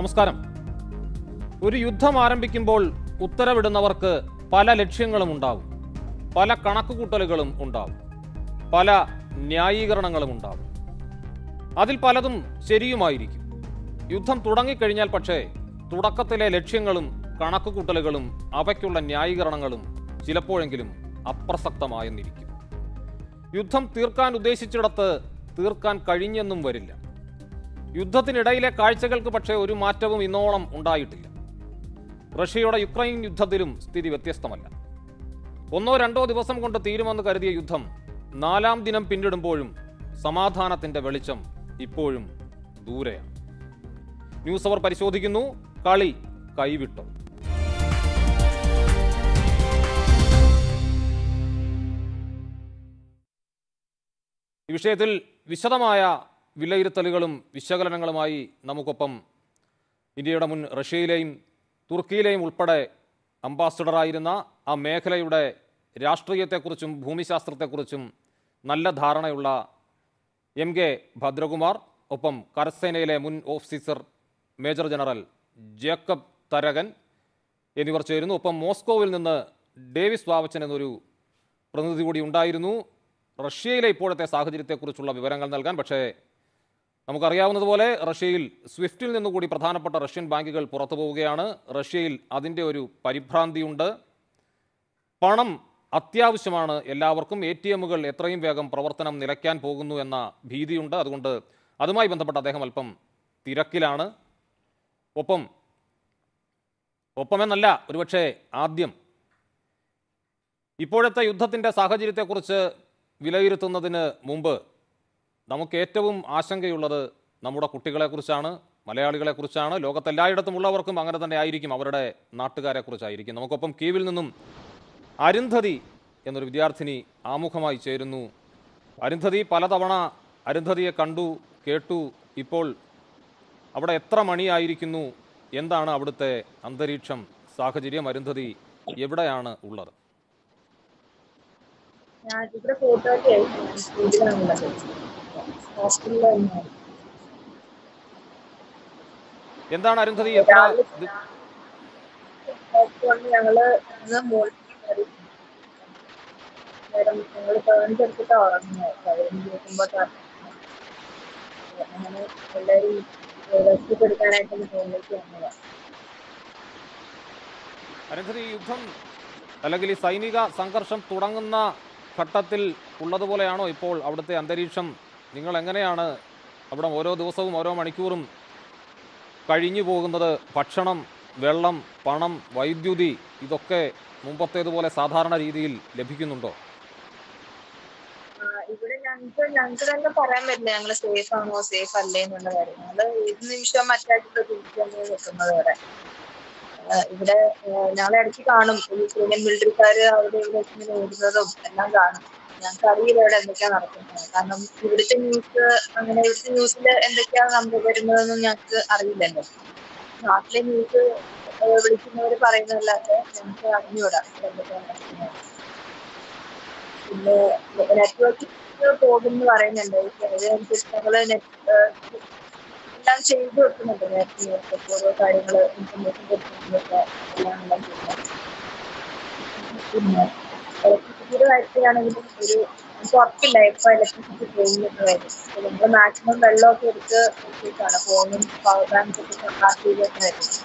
നമസ്കാരം ഒരു യുദ്ധം ആരംഭിക്കുമ്പോൾ ഉത്തരവിടുന്നവർക്ക് പല ലക്ഷ്യങ്ങളും ഉണ്ടാവും പല കണക്കുകൂട്ടലുകളും ഉണ്ടാവും പല ന്യായീകരണങ്ങളും ഉണ്ടാവും അതിൽ പലതും ശരിയുമായിരിക്കും യുദ്ധം തുടങ്ങിക്കഴിഞ്ഞാൽ പക്ഷേ തുടക്കത്തിലെ ലക്ഷ്യങ്ങളും കണക്കുകൂട്ടലുകളും അവയ്ക്കുള്ള ന്യായീകരണങ്ങളും ചിലപ്പോഴെങ്കിലും അപ്രസക്തമായെന്നിരിക്കും യുദ്ധം തീർക്കാൻ ഉദ്ദേശിച്ചിടത്ത് തീർക്കാൻ കഴിഞ്ഞെന്നും വരില്ല യുദ്ധത്തിനിടയിലെ കാഴ്ചകൾക്ക് പക്ഷേ ഒരു മാറ്റവും ഇന്നോളം ഉണ്ടായിട്ടില്ല റഷ്യയുടെ യുക്രൈൻ യുദ്ധത്തിലും സ്ഥിതി വ്യത്യസ്തമല്ല ഒന്നോ രണ്ടോ ദിവസം കൊണ്ട് തീരുമെന്ന് കരുതിയ യുദ്ധം നാലാം ദിനം പിന്നിടുമ്പോഴും സമാധാനത്തിന്റെ വെളിച്ചം ഇപ്പോഴും ദൂരെയാണ് ന്യൂസ് അവർ പരിശോധിക്കുന്നു കളി കൈവിട്ടോ ഈ വിഷയത്തിൽ വിശദമായ വിലയിരുത്തലുകളും വിശകലനങ്ങളുമായി നമുക്കൊപ്പം ഇന്ത്യയുടെ മുൻ റഷ്യയിലെയും തുർക്കിയിലെയും ഉൾപ്പെടെ അംബാസഡറായിരുന്ന ആ മേഖലയുടെ രാഷ്ട്രീയത്തെക്കുറിച്ചും ഭൂമിശാസ്ത്രത്തെക്കുറിച്ചും നല്ല ധാരണയുള്ള എം കെ ഭദ്രകുമാർ ഒപ്പം കരസേനയിലെ മുൻ officer major general Jacob Tharakan എന്നിവർ ചേരുന്നു ഒപ്പം മോസ്കോവിൽ നിന്ന് ഡേവിസ് വാവച്ചൻ എന്നൊരു പ്രതിനിധി കൂടി ഉണ്ടായിരുന്നു റഷ്യയിലെ ഇപ്പോഴത്തെ സാഹചര്യത്തെക്കുറിച്ചുള്ള വിവരങ്ങൾ നൽകാൻ പക്ഷേ നമുക്കറിയാവുന്നതുപോലെ റഷ്യയിൽ സ്വിഫ്റ്റിൽ നിന്നുകൂടി പ്രധാനപ്പെട്ട റഷ്യൻ ബാങ്കുകൾ പുറത്തു പോവുകയാണ് റഷ്യയിൽ അതിൻ്റെ ഒരു പരിഭ്രാന്തിയുണ്ട് പണം അത്യാവശ്യമാണ് എല്ലാവർക്കും എ ടി എമ്മുകൾ എത്രയും വേഗം പ്രവർത്തനം നിലയ്ക്കാൻ പോകുന്നു എന്ന ഭീതിയുണ്ട് അതുകൊണ്ട് അതുമായി ബന്ധപ്പെട്ട് അദ്ദേഹം അല്പം തിരക്കിലാണ് ഒപ്പം ഒപ്പമെന്നല്ല ഒരുപക്ഷെ ആദ്യം ഇപ്പോഴത്തെ യുദ്ധത്തിൻ്റെ സാഹചര്യത്തെക്കുറിച്ച് വിലയിരുത്തുന്നതിന് മുമ്പ് നമുക്ക് ഏറ്റവും ആശങ്കയുള്ളത് നമ്മുടെ കുട്ടികളെക്കുറിച്ചാണ് മലയാളികളെക്കുറിച്ചാണ് ലോകത്തെല്ലായിടത്തും ഉള്ളവർക്കും അങ്ങനെ തന്നെ ആയിരിക്കും അവരുടെ നാട്ടുകാരെക്കുറിച്ചായിരിക്കും നമുക്കൊപ്പം കീവിൽ നിന്നും അരുന്ധതി എന്നൊരു വിദ്യാർത്ഥിനി ആമുഖമായി ചേരുന്നു അരുന്ധതി പലതവണ അരുന്ധതിയെ കണ്ടു കേട്ടു ഇപ്പോൾ അവിടെ എത്ര മണിയായിരിക്കുന്നു എന്താണ് അവിടുത്തെ അന്തരീക്ഷം സാഹചര്യം അരുന്ധതി എവിടെയാണ് ഉള്ളത് ഞാൻ ഇവിടെ ഫോട്ടോയ്ക്ക് ആയിരുന്നു സ്കൂളിലാണുള്ളത് ഹോസ്പിറ്റലിൽ തന്നെയാണ് എന്താണ് അരുന്ധതി എത്ര ഇത് കൊണ്ട് ഞങ്ങള് ഇന്ന് മോളിൽ കയറി മേഡം ഞങ്ങൾ ടേൺസ് എടുത്തിട്ട് ഉറങ്ങുന്നത് പതിനഞ്ച് കേൾക്കുമ്പോൾ അങ്ങനെ എല്ലാവരും റെസ്റ്റ് എടുക്കാനായിട്ട് മുകളിലേക്ക് വന്നതാണ് അരുന്ധതി ഈ യുദ്ധം അല്ലെങ്കിൽ ഈ സൈനിക സംഘർഷം തുടങ്ങുന്ന ഘട്ടത്തിൽ ഉള്ളതുപോലെയാണോ ഇപ്പോൾ അവിടുത്തെ അന്തരീക്ഷം നിങ്ങൾ എങ്ങനെയാണ് അവിടെ ഓരോ ദിവസവും ഓരോ മണിക്കൂറും കഴിഞ്ഞു പോകുന്നത് ഭക്ഷണം വെള്ളം പണം വൈദ്യുതി ഇതൊക്കെ മുമ്പത്തേതുപോലെ സാധാരണ രീതിയിൽ ലഭിക്കുന്നുണ്ടോ ആ, ഇവിടെ ഞങ്ങൾക്ക് ഞങ്ങൾക്ക് തന്നെ പറയാൻ പറ്റില്ല ഞങ്ങള് സേഫ് ആണോ സേഫ് അല്ലേ എന്നുള്ള കാര്യം ഞങ്ങള് ഏത് നിമിഷം മറ്റായിട്ട് പ്രതീക്ഷിച്ച് തന്നെ നിൽക്കുന്നത് ഇവിടെ ആ, ഇവിടെ ആ, ഞങ്ങളെ ഇടയ്ക്ക് കാണും ഈ യൂക്രൈനിയൻ മിലിറ്ററിക്കാര് അവിടെ ഇവിടെ വെച്ച് ഇങ്ങനെ ഓടുന്നതും എല്ലാം കാണും ഞങ്ങൾക്ക് അറിയില്ല ഇവിടെ എന്തൊക്കെയാ നടക്കുന്നത് കാരണം ഇവിടുത്തെ ന്യൂസ് അങ്ങനെ ഇവിടുത്തെ ന്യൂസിൽ എന്തൊക്കെയാ നമ്മൾ വരുന്നതെന്നും ഞങ്ങൾക്ക് അറിയില്ലല്ലോ നാട്ടിലെ ന്യൂസ് വിളിക്കുന്നവര് പറയുന്നതല്ലാതെ ഞങ്ങൾക്ക് അറിഞ്ഞൂടാ ഇവിടെ എന്തൊക്കെയാ നടക്കുന്നത് പിന്നെ നെറ്റ്വർക്ക് പോകുമെന്ന് പറയുന്നുണ്ട് അതിനനുസരിച്ച് ഞങ്ങള് നെറ്റ് എല്ലാം ചെയ്തു വെക്കുന്നുണ്ട് നേരത്തെ നേരത്തെ ഓരോ കാര്യങ്ങള് ഇൻഫർമേഷൻ കൊടുക്കുന്നുണ്ട് എല്ലാം എല്ലാം ചെയ്യുന്നുണ്ട് പിന്നെ ഇലക്ട്രിസിറ്റിയുടെ കാര്യത്തിലാണെങ്കിലും ഒരു നമുക്ക് ഉറപ്പില്ല എപ്പോ ഇലക്ട്രിസിറ്റി പോകുന്ന കാര്യം അപ്പൊ നമ്മള് മാക്സിമം വെള്ളമൊക്കെ എടുത്ത് വെച്ചിട്ടാണ് ഫോണും പവർ ബാങ്ക്സ് ഒക്കെ ചാർജ് ചെയ്ത് വെക്കുന്നതായിരുന്നു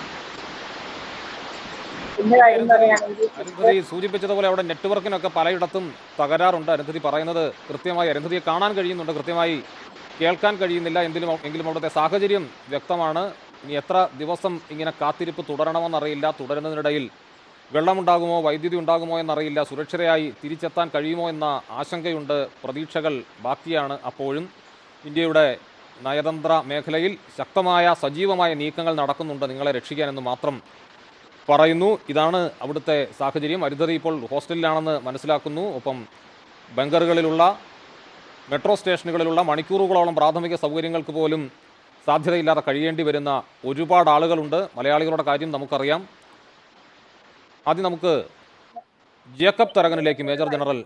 പിന്നെ കാര്യം പറയുകയാണെങ്കിൽ അരുന്ധതി സൂചിപ്പിച്ചതുപോലെ അവിടെ നെറ്റ്വർക്കിനൊക്കെ പലയിടത്തും തകരാറുണ്ട് അരുന്ധതി പറയുന്നത് കൃത്യമായി അരുന്ധതിയെ കാണാൻ കഴിയുന്നുണ്ട് കൃത്യമായി കേൾക്കാൻ കഴിയുന്നില്ല എങ്കിലും എങ്കിലും അവിടുത്തെ സാഹചര്യം വ്യക്തമാണ് ഇനി എത്ര ദിവസം ഇങ്ങനെ കാത്തിരിപ്പ് തുടരണമെന്നറിയില്ല തുടരുന്നതിനിടയിൽ വെള്ളമുണ്ടാകുമോ വൈദ്യുതി ഉണ്ടാകുമോ എന്നറിയില്ല സുരക്ഷിതരായി തിരിച്ചെത്താൻ കഴിയുമോ എന്ന ആശങ്കയുണ്ട് പ്രതീക്ഷകൾ ബാക്കിയാണ് അപ്പോഴും ഇന്ത്യയുടെ നയതന്ത്ര മേഖലയിൽ ശക്തമായ സജീവമായ നീക്കങ്ങൾ നടക്കുന്നുണ്ട് നിങ്ങളെ രക്ഷിക്കാനെന്ന് മാത്രം പറയുന്നു ഇതാണ് അവിടുത്തെ സാഹചര്യം അരുന്ധതി ഇപ്പോൾ ഹോസ്റ്റലിലാണെന്ന് മനസ്സിലാക്കുന്നു ഒപ്പം ബങ്കറുകളിലുള്ള മെട്രോ സ്റ്റേഷനുകളിലുള്ള മണിക്കൂറുകളോളം പ്രാഥമിക സൗകര്യങ്ങൾക്ക് പോലും സാധ്യതയില്ലാതെ കഴിയേണ്ടി വരുന്ന ഒരുപാട് ആളുകളുണ്ട് മലയാളികളുടെ കാര്യം നമുക്കറിയാം ആദ്യം നമുക്ക് ജേക്കബ് തരകനിലേക്ക് മേജർ ജനറൽ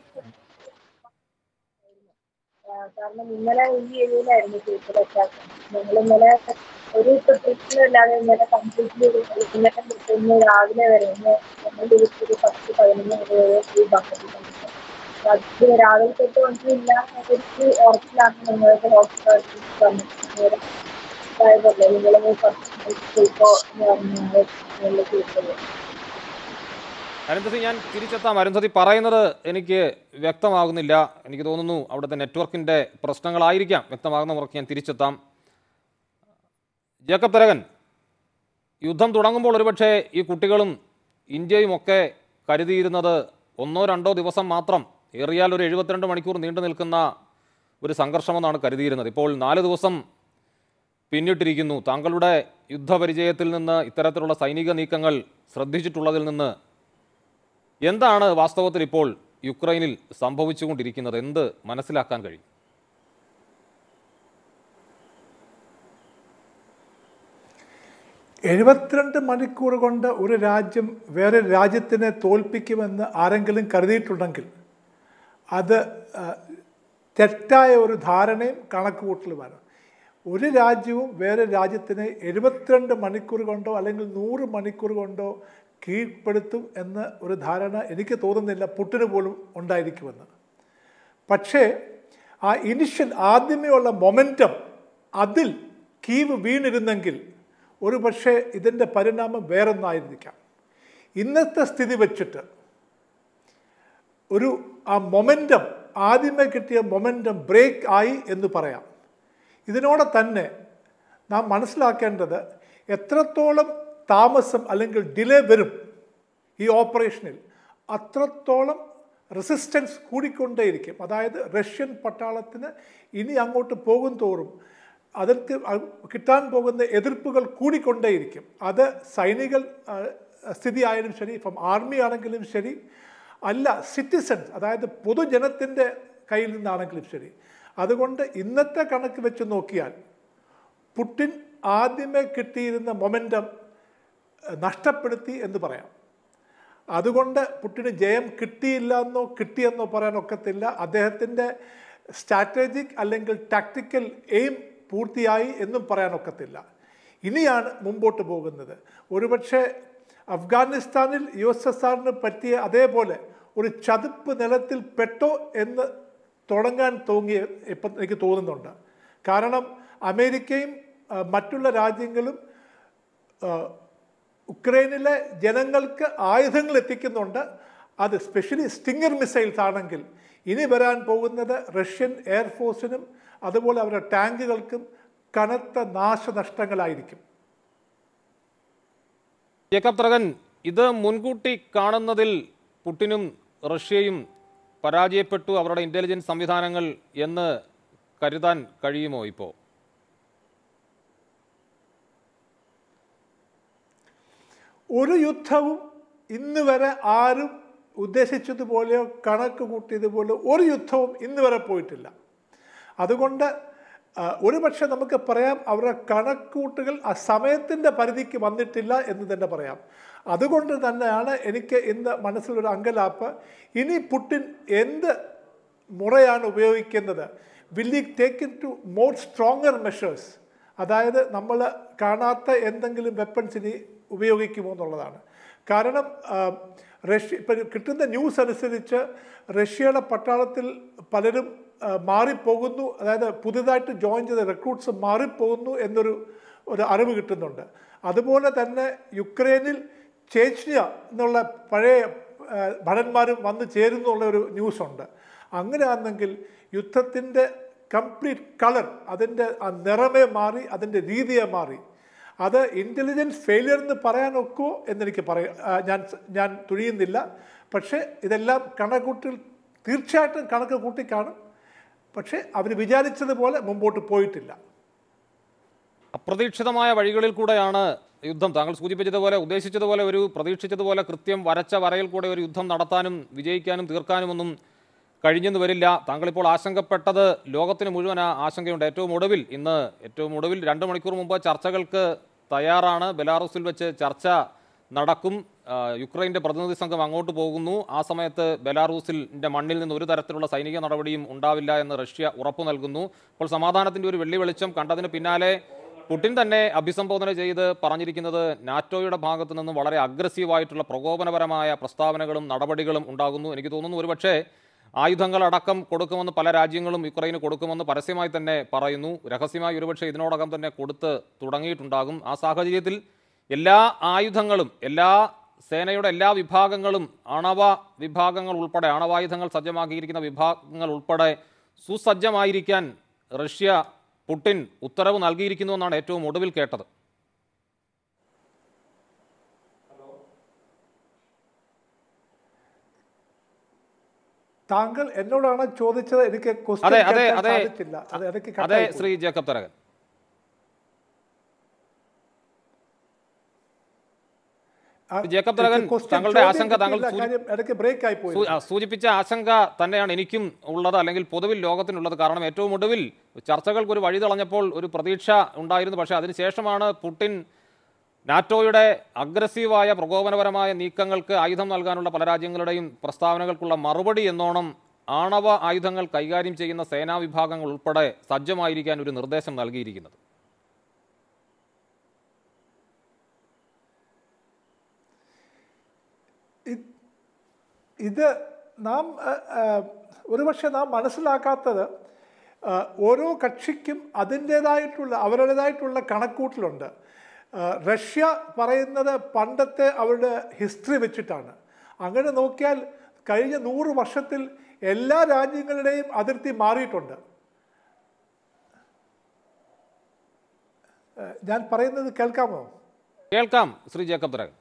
ആ, കാരണം ഇന്നലെ ഈ ഏരിയയിലായിരുന്നു സൂപ്പർ അറ്റാക്ക് ഞങ്ങൾ ഇന്നലെ ഒരു പ്രതീക്ഷയും ഇല്ലാതെ ഇന്നലെ കംപ്ലീറ്റ്ലി ഇന്നലെ തൊട്ട് രാവിലെ വരെ ഇന്ന് ഞങ്ങളുടെ ഒരു പത്ത് പതിനൊന്ന് വരെ ഈ ബക്കറ്റിൽ അത് രാവിലെ തൊട്ട് ഒന്നുമില്ല അതൊരു ഉറപ്പിലാണ് നിങ്ങൾക്ക് ഹോസ്പിറ്റലിൽ വന്നിട്ട് ആയതല്ലേ നിങ്ങൾ പോയിക്കോ എന്ന് പറഞ്ഞാൽ നിങ്ങൾ കേട്ടത് അരുന്ധതി ഞാൻ തിരിച്ചെത്താം അരുന്ധതി പറയുന്നത് എനിക്ക് വ്യക്തമാകുന്നില്ല എനിക്ക് തോന്നുന്നു അവിടുത്തെ നെറ്റ്വർക്കിൻ്റെ പ്രശ്നങ്ങളായിരിക്കാം വ്യക്തമാകുന്ന മുറയ്ക്ക് ഞാൻ തിരിച്ചെത്താം ജേക്കബ് തരകൻ യുദ്ധം തുടങ്ങുമ്പോൾ ഒരുപക്ഷെ ഈ കുട്ടികളും ഇന്ത്യയും ഒക്കെ കരുതിയിരുന്നത് ഒന്നോ രണ്ടോ ദിവസം മാത്രം ഏറിയാൽ ഒരു എഴുപത്തിരണ്ട് മണിക്കൂർ നീണ്ടു നിൽക്കുന്ന ഒരു സംഘർഷമെന്നാണ് കരുതിയിരുന്നത് ഇപ്പോൾ നാല് ദിവസം പിന്നിട്ടിരിക്കുന്നു താങ്കളുടെ യുദ്ധപരിചയത്തിൽ നിന്ന് ഇത്തരത്തിലുള്ള സൈനിക നീക്കങ്ങൾ ശ്രദ്ധിച്ചിട്ടുള്ളതിൽ നിന്ന് എന്താണ് വാസ്തവത്തിൽ ഇപ്പോൾ യുക്രൈനിൽ സംഭവിച്ചുകൊണ്ടിരിക്കുന്നത് എന്ത് മനസ്സിലാക്കാൻ കഴിയും എഴുപത്തിരണ്ട് മണിക്കൂർ കൊണ്ട് ഒരു രാജ്യം വേറെ രാജ്യത്തിനെ തോൽപ്പിക്കുമെന്ന് ആരെങ്കിലും കരുതിയിട്ടുണ്ടെങ്കിൽ അത് ആ, തെറ്റായ ഒരു ധാരണയും കണക്കുകൂട്ടലുമാണ് ഒരു രാജ്യവും വേറെ രാജ്യത്തിനെ എഴുപത്തിരണ്ട് മണിക്കൂർ കൊണ്ടോ അല്ലെങ്കിൽ നൂറ് മണിക്കൂർ കൊണ്ടോ കീഴ്പ്പെടുത്തും എന്ന ഒരു ധാരണ എനിക്ക് തോന്നുന്നില്ല പുട്ടിന് പോലും ഉണ്ടായിരിക്കുമെന്ന് പക്ഷേ ആ ഇനിഷ്യൽ ആദ്യമേ ഉള്ള മൊമെൻറ്റം അതിൽ കീവ് വീണിരുന്നെങ്കിൽ ഒരു പക്ഷേ ഇതിൻ്റെ പരിണാമം വേറൊന്നായിരിക്കാം ഇന്നത്തെ സ്ഥിതി വെച്ചിട്ട് ഒരു ആ മൊമെൻറ്റം ആദ്യമേ കിട്ടിയ മൊമെൻറ്റം ബ്രേക്ക് ആയി എന്ന് പറയാം ഇതിനോടെ തന്നെ നാം മനസ്സിലാക്കേണ്ടത് എത്രത്തോളം താമസം അല്ലെങ്കിൽ ഡിലേ വരും ഈ ഓപ്പറേഷനിൽ അത്രത്തോളം റെസിസ്റ്റൻസ് കൂടിക്കൊണ്ടേയിരിക്കും അതായത് റഷ്യൻ പട്ടാളത്തിന് ഇനി അങ്ങോട്ട് പോകും തോറും അതിർക്ക് അ- കിട്ടാൻ പോകുന്ന എതിർപ്പുകൾ കൂടിക്കൊണ്ടേയിരിക്കും അത് സൈനിക ആ, സ്ഥിതി ആയാലും ശരി ഇപ്പം ആർമി ആണെങ്കിലും ശരി അല്ല സിറ്റിസൺസ് അതായത് പൊതുജനത്തിൻ്റെ കയ്യിൽ നിന്നാണെങ്കിലും ശരി അതുകൊണ്ട് ഇന്നത്തെ കണക്ക് വെച്ച് നോക്കിയാൽ പുടിൻ ആദ്യമേ കിട്ടിയിരുന്ന മൊമെൻറ്റം നഷ്ടപ്പെടുത്തി എന്ന് പറയാം അതുകൊണ്ട് പുട്ടിന് ജയം കിട്ടിയില്ല എന്നോ കിട്ടിയെന്നോ പറയാൻ ഒക്കത്തില്ല അദ്ദേഹത്തിൻ്റെ സ്ട്രാറ്റജിക് അല്ലെങ്കിൽ ടാക്ടിക്കൽ എയിം പൂർത്തിയായി എന്നും പറയാൻ ഒക്കത്തില്ല ഇനിയാണ് മുമ്പോട്ട് പോകുന്നത് ഒരുപക്ഷെ അഫ്ഗാനിസ്ഥാനിൽ യു എസ് എസ് ആറിന് പറ്റിയ അതേപോലെ ഒരു ചതുപ്പ് നിലത്തിൽ പെട്ടോ എന്ന് തുടങ്ങാൻ തോന്നിയ ഇപ്പം എനിക്ക് തോന്നുന്നുണ്ട് കാരണം അമേരിക്കയും ആ, മറ്റുള്ള രാജ്യങ്ങളും ആ, ഉക്രൈനിലെ ജനങ്ങൾക്ക് ആയുധങ്ങൾ എത്തിക്കുന്നുണ്ട് അത് സ്പെഷ്യലി സ്റ്റിങ്ങർ മിസൈൽസ് ആണെങ്കിൽ ഇനി വരാൻ പോകുന്നത് റഷ്യൻ എയർഫോഴ്സിനും അതുപോലെ അവരുടെ ടാങ്കുകൾക്കും കനത്ത നാശനഷ്ടങ്ങളായിരിക്കും ജേക്കബ് തരകൻ ഇത് മുൻകൂട്ടി കാണുന്നതിൽ പുടിനും റഷ്യയും പരാജയപ്പെട്ടു അവരുടെ ഇന്റലിജൻസ് സംവിധാനങ്ങൾ എന്ന് കരുതാൻ കഴിയുമോ ഇപ്പോൾ ഒരു യുദ്ധവും ഇന്ന് വരെ ആരും ഉദ്ദേശിച്ചതുപോലെയോ കണക്ക് കൂട്ടിയതുപോലെയോ ഒരു യുദ്ധവും ഇന്ന് വരെ പോയിട്ടില്ല അതുകൊണ്ട് ആ, ഒരുപക്ഷെ നമുക്ക് പറയാം അവരുടെ കണക്കൂട്ടുകൾ ആ സമയത്തിൻ്റെ പരിധിക്ക് വന്നിട്ടില്ല എന്ന് തന്നെ പറയാം അതുകൊണ്ട് തന്നെയാണ് എനിക്ക് ഇന്ന് മനസ്സിലൊരു അങ്കലാപ്പ് ഇനി പുട്ടിൻ എന്ത് മുറയാണ് ഉപയോഗിക്കുന്നത് വിൽ ഈ take in to more stronger measures അതായത് നമ്മൾ കാണാത്ത എന്തെങ്കിലും വെപ്പൺസ് ഇനി ഉപയോഗിക്കുമോ എന്നുള്ളതാണ് കാരണം ആ, റഷ്യ ഇപ്പം കിട്ടുന്ന ന്യൂസ് അനുസരിച്ച് റഷ്യയുടെ പട്ടാളത്തിൽ പലരും ആ, മാറിപ്പോകുന്നു അതായത് പുതുതായിട്ട് ജോയിൻ ചെയ്ത റിക്രൂട്ട്സ് മാറിപ്പോകുന്നു എന്നൊരു ഒരു അറിവ് കിട്ടുന്നുണ്ട് അതുപോലെ തന്നെ യുക്രൈനിൽ ചേച്ച്യ എന്നുള്ള പഴയ ആ, ഭടന്മാരും വന്ന് ചേരുന്നു എന്നുള്ള ഒരു ന്യൂസുണ്ട് അങ്ങനെ ആണെങ്കിൽ യുദ്ധത്തിൻ്റെ കംപ്ലീറ്റ് കളർ അതിൻ്റെ ആ നിറമേ മാറി അതിൻ്റെ രീതിയെ മാറി അത് ഇൻ്റലിജൻസ് ഫെയിലിയർ എന്ന് പറയാൻ ഒക്കുമോ എന്നെനിക്ക് പറയാ ആ, ഞാൻ ഞാൻ തുനിയുന്നില്ല പക്ഷേ ഇതെല്ലാം കണക്കൂട്ടിൽ തീർച്ചയായിട്ടും കണക്ക് കൂട്ടിക്കാണും പക്ഷേ അവർ വിചാരിച്ചതുപോലെ മുമ്പോട്ട് പോയിട്ടില്ല അപ്രതീക്ഷിതമായ വഴികളിൽ കൂടെയാണ് യുദ്ധം താങ്കൾ സൂചിപ്പിച്ചതുപോലെ ഉദ്ദേശിച്ചതുപോലെ ഒരു പ്രതീക്ഷിച്ചതുപോലെ കൃത്യം വരച്ച വരയിൽ കൂടെ ഒരു യുദ്ധം നടത്താനും വിജയിക്കാനും തീർക്കാനുമൊന്നും കഴിഞ്ഞെന്ന് വരില്ല താങ്കളിപ്പോൾ ആശങ്കപ്പെട്ടത് ലോകത്തിന് മുഴുവൻ ആ ആശങ്കയുണ്ട് ഏറ്റവും ഒടുവിൽ ഇന്ന് ഏറ്റവും ഒടുവിൽ രണ്ട് മണിക്കൂർ മുമ്പ് ചർച്ചകൾക്ക് തയ്യാറാണ് ബെലാറൂസിൽ വെച്ച് ചർച്ച നടക്കും ആ, യുക്രൈൻ്റെ പ്രതിനിധി സംഘം അങ്ങോട്ട് പോകുന്നു ആ സമയത്ത് ബെലാറൂസിൻ്റെ മണ്ണിൽ നിന്ന് ഒരു തരത്തിലുള്ള സൈനിക നടപടിയും ഉണ്ടാവില്ല എന്ന് റഷ്യ ഉറപ്പു നൽകുന്നു അപ്പോൾ സമാധാനത്തിൻ്റെ ഒരു വെള്ളി വെളിച്ചം കണ്ടതിന് പിന്നാലെ പുടിൻ തന്നെ അഭിസംബോധന ചെയ്ത് പറഞ്ഞിരിക്കുന്നത് നാറ്റോയുടെ ഭാഗത്തു നിന്നും വളരെ അഗ്രസീവായിട്ടുള്ള പ്രകോപനപരമായ പ്രസ്താവനകളും നടപടികളും ഉണ്ടാകുന്നു എനിക്ക് തോന്നുന്നു ഒരുപക്ഷേ ആയുധങ്ങളടക്കം കൊടുക്കുമെന്ന് പല രാജ്യങ്ങളും യുക്രൈന് കൊടുക്കുമെന്ന് പരസ്യമായി തന്നെ പറയുന്നു രഹസ്യമായി ഒരുപക്ഷെ ഇതിനോടകം തന്നെ കൊടുത്ത് തുടങ്ങിയിട്ടുണ്ടാകും ആ സാഹചര്യത്തിൽ എല്ലാ ആയുധങ്ങളും എല്ലാ സേനയുടെ എല്ലാ വിഭാഗങ്ങളും ആണവ വിഭാഗങ്ങൾ ഉൾപ്പെടെ ആണവായുധങ്ങൾ സജ്ജമാക്കിയിരിക്കുന്ന വിഭാഗങ്ങൾ ഉൾപ്പെടെ സുസജ്ജമായിരിക്കാൻ റഷ്യ പുടിൻ ഉത്തരവ് നൽകിയിരിക്കുന്നു എന്നാണ് ഏറ്റവും ഒടുവിൽ കേട്ടത് താങ്കൾ എന്നോടാണ് ചോദിച്ചത് എനിക്ക് question അതെ, അതെ, കേൾക്കാൻ അതെ. സാധിച്ചില്ല. അത് ഇടയ്ക്ക് cut അതെ ആയിപ്പോയി. ശ്രീ ജേക്കബ് തരകൻ ആ, ജേക്കബ് തരകൻ, question താങ്കളുടെ ചോദ്യം ആശങ്ക താങ്കൾ കിട്ടിയില്ല. സൂചി- കാര്യം ഇടയ്ക്ക് ബ്രേക്ക് ആയി പോയി സൂ- ആ, സൂചിപ്പിച്ച ആശങ്ക തന്നെയാണ് എനിക്കും ഉള്ളത് അല്ലെങ്കിൽ പൊതുവിൽ ലോകത്തിനുള്ളത് കാരണം ഏറ്റവും ഒടുവിൽ ചർച്ചകൾക്ക് ഒരു വഴി തളഞ്ഞപ്പോൾ ഒരു പ്രതീക്ഷ ഉണ്ടായിരുന്നു പക്ഷേ അതിനുശേഷമാണ് പുടിൻ നാറ്റോയുടെ അഗ്രസീവായ പ്രകോപനപരമായ നീക്കങ്ങൾക്ക് ആയുധം നൽകാനുള്ള പല രാജ്യങ്ങളുടെയും പ്രസ്താവനകൾക്കുള്ള മറുപടി എന്നോണം ആണവ ആയുധങ്ങൾ കൈകാര്യം ചെയ്യുന്ന സേനാ വിഭാഗങ്ങൾ ഉൾപ്പെടെ സജ്ജമായിരിക്കാൻ ഒരു നിർദ്ദേശം നൽകിയിരിക്കുന്നത് ഇത് ഇത് നാം ആ, ആ, ഒരുപക്ഷെ നാം മനസ്സിലാക്കാത്തത് ആ, ഓരോ കക്ഷിക്കും അതിൻ്റേതായിട്ടുള്ള അവരുടേതായിട്ടുള്ള കണക്കൂട്ടലുണ്ട് ആ, റഷ്യ പറയുന്നത് പണ്ടത്തെ അവരുടെ ഹിസ്റ്ററി വെച്ചിട്ടാണ് അങ്ങനെ നോക്കിയാൽ കഴിഞ്ഞ നൂറ് വർഷത്തിൽ എല്ലാ രാജ്യങ്ങളുടെയും അതിർത്തി മാറിയിട്ടുണ്ട് ആ, ഞാൻ പറയുന്നത് കേൾക്കാമോ കേൾക്കാം ശ്രീ ജേക്കബ് തരകൻ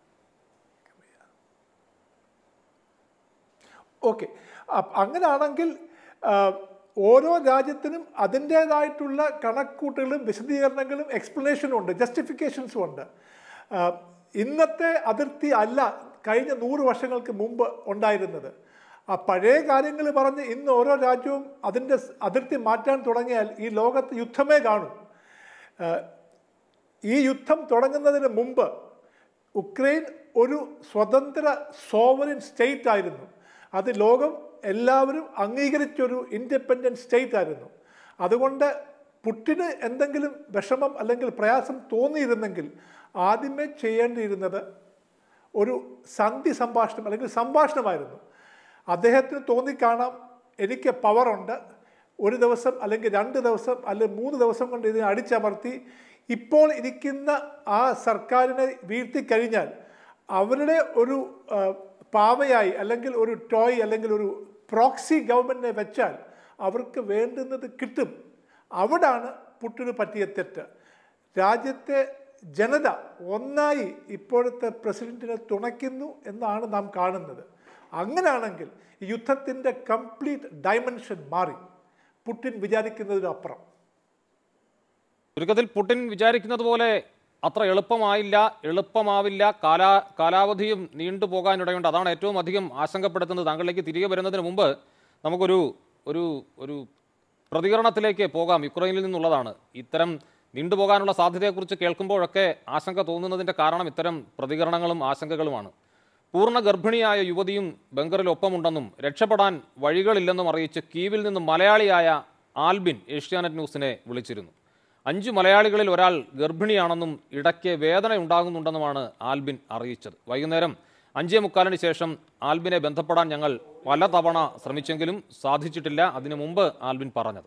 ഓക്കെ അങ്ങനെയാണെങ്കിൽ ആ, ഓരോ രാജ്യത്തിനും അതിൻ്റേതായിട്ടുള്ള കണക്കൂട്ടുകളും വിശദീകരണങ്ങളും എക്സ്പ്ലനേഷനും ഉണ്ട് ജസ്റ്റിഫിക്കേഷൻസും ഉണ്ട് ആ, ഇന്നത്തെ അതിർത്തി അല്ല കഴിഞ്ഞ നൂറ് വർഷങ്ങൾക്ക് മുമ്പ് ഉണ്ടായിരുന്നത് ആ പഴയ കാര്യങ്ങൾ പറഞ്ഞ് ഇന്ന് ഓരോ രാജ്യവും അതിൻ്റെ സ് അതിർത്തി മാറ്റാൻ തുടങ്ങിയാൽ ഈ ലോകത്ത് യുദ്ധമേ കാണും ആ, ഈ യുദ്ധം തുടങ്ങുന്നതിന് മുമ്പ് ഉക്രൈൻ ഒരു സ്വതന്ത്ര സോവറിൻ സ്റ്റേറ്റ് ആയിരുന്നു അത് ലോകം എല്ലാവരും അംഗീകരിച്ചൊരു ഇൻഡിപെൻഡൻറ്റ് സ്റ്റേറ്റ് ആയിരുന്നു അതുകൊണ്ട് പുട്ടിന് എന്തെങ്കിലും വിഷമം അല്ലെങ്കിൽ പ്രയാസം തോന്നിയിരുന്നെങ്കിൽ ആദ്യമേ ചെയ്യേണ്ടിയിരുന്നത് ഒരു സന്ധി സംഭാഷണം അല്ലെങ്കിൽ സംഭാഷണമായിരുന്നു അദ്ദേഹത്തിന് തോന്നിക്കാണാം എനിക്ക് പവറുണ്ട് ഒരു ദിവസം അല്ലെങ്കിൽ രണ്ട് ദിവസം അല്ലെങ്കിൽ മൂന്ന് ദിവസം കൊണ്ട് ഇതിനെ അടിച്ചമർത്തി ഇപ്പോൾ ഇരിക്കുന്ന ആ സർക്കാരിനെ വീഴ്ത്തിക്കഴിഞ്ഞാൽ അവരുടെ ഒരു ആ, പാവയായി അല്ലെങ്കിൽ ഒരു ടോയ് അല്ലെങ്കിൽ ഒരു പ്രോക്സി ഗവൺമെൻറ്റിനെ വെച്ചാൽ അവർക്ക് വേണ്ടുന്നത് കിട്ടും അവിടാണ് പുട്ടിന് പറ്റിയ തെറ്റ് രാജ്യത്തെ ജനത ഒന്നായി ഇപ്പോഴത്തെ പ്രസിഡന്റിനെ തുണയ്ക്കുന്നു എന്നാണ് നാം കാണുന്നത് അങ്ങനെയാണെങ്കിൽ ഈ യുദ്ധത്തിൻ്റെ കംപ്ലീറ്റ് ഡയമെൻഷൻ മാറി പുട്ടിൻ വിചാരിക്കുന്നതിനപ്പുറം ചുരുക്കത്തിൽ പുടിൻ വിചാരിക്കുന്നത് പോലെ അത്ര എളുപ്പമായില്ല എളുപ്പമാവില്ല കാലാ കാലാവധിയും നീണ്ടുപോകാനിടയുണ്ട് അതാണ് ഏറ്റവും അധികം ആശങ്കപ്പെടുത്തുന്നത് താങ്കളിലേക്ക് തിരികെ വരുന്നതിന് മുമ്പ് നമുക്കൊരു ഒരു ഒരു പ്രതികരണത്തിലേക്ക് പോകാം യുക്രൈനിൽ നിന്നുള്ളതാണ് ഇത്തരം നീണ്ടുപോകാനുള്ള സാധ്യതയെക്കുറിച്ച് കേൾക്കുമ്പോഴൊക്കെ ആശങ്ക തോന്നുന്നതിൻ്റെ കാരണം ഇത്തരം പ്രതികരണങ്ങളും ആശങ്കകളുമാണ് പൂർണ്ണ ഗർഭിണിയായ യുവതിയും ബംഗറിൽ ഒപ്പമുണ്ടെന്നും രക്ഷപ്പെടാൻ വഴികളില്ലെന്നും അറിയിച്ച് കീവിൽ നിന്ന് മലയാളിയായ ആൽബിൻ ഏഷ്യാനെറ്റ് ന്യൂസിനെ വിളിച്ചിരുന്നു അഞ്ചു മലയാളികളിൽ ഒരാൾ ഗർഭിണിയാണെന്നും ഇടയ്ക്ക് വേദന ഉണ്ടാകുന്നുണ്ടെന്നുമാണ് ആൽബിൻ അറിയിച്ചത് വൈകുന്നേരം അഞ്ചേ മുക്കാലിന് ശേഷം ആൽബിനെ ബന്ധപ്പെടാൻ ഞങ്ങൾ പലതവണ ശ്രമിച്ചെങ്കിലും സാധിച്ചിട്ടില്ല അതിനു മുമ്പ് ആൽബിൻ പറഞ്ഞത്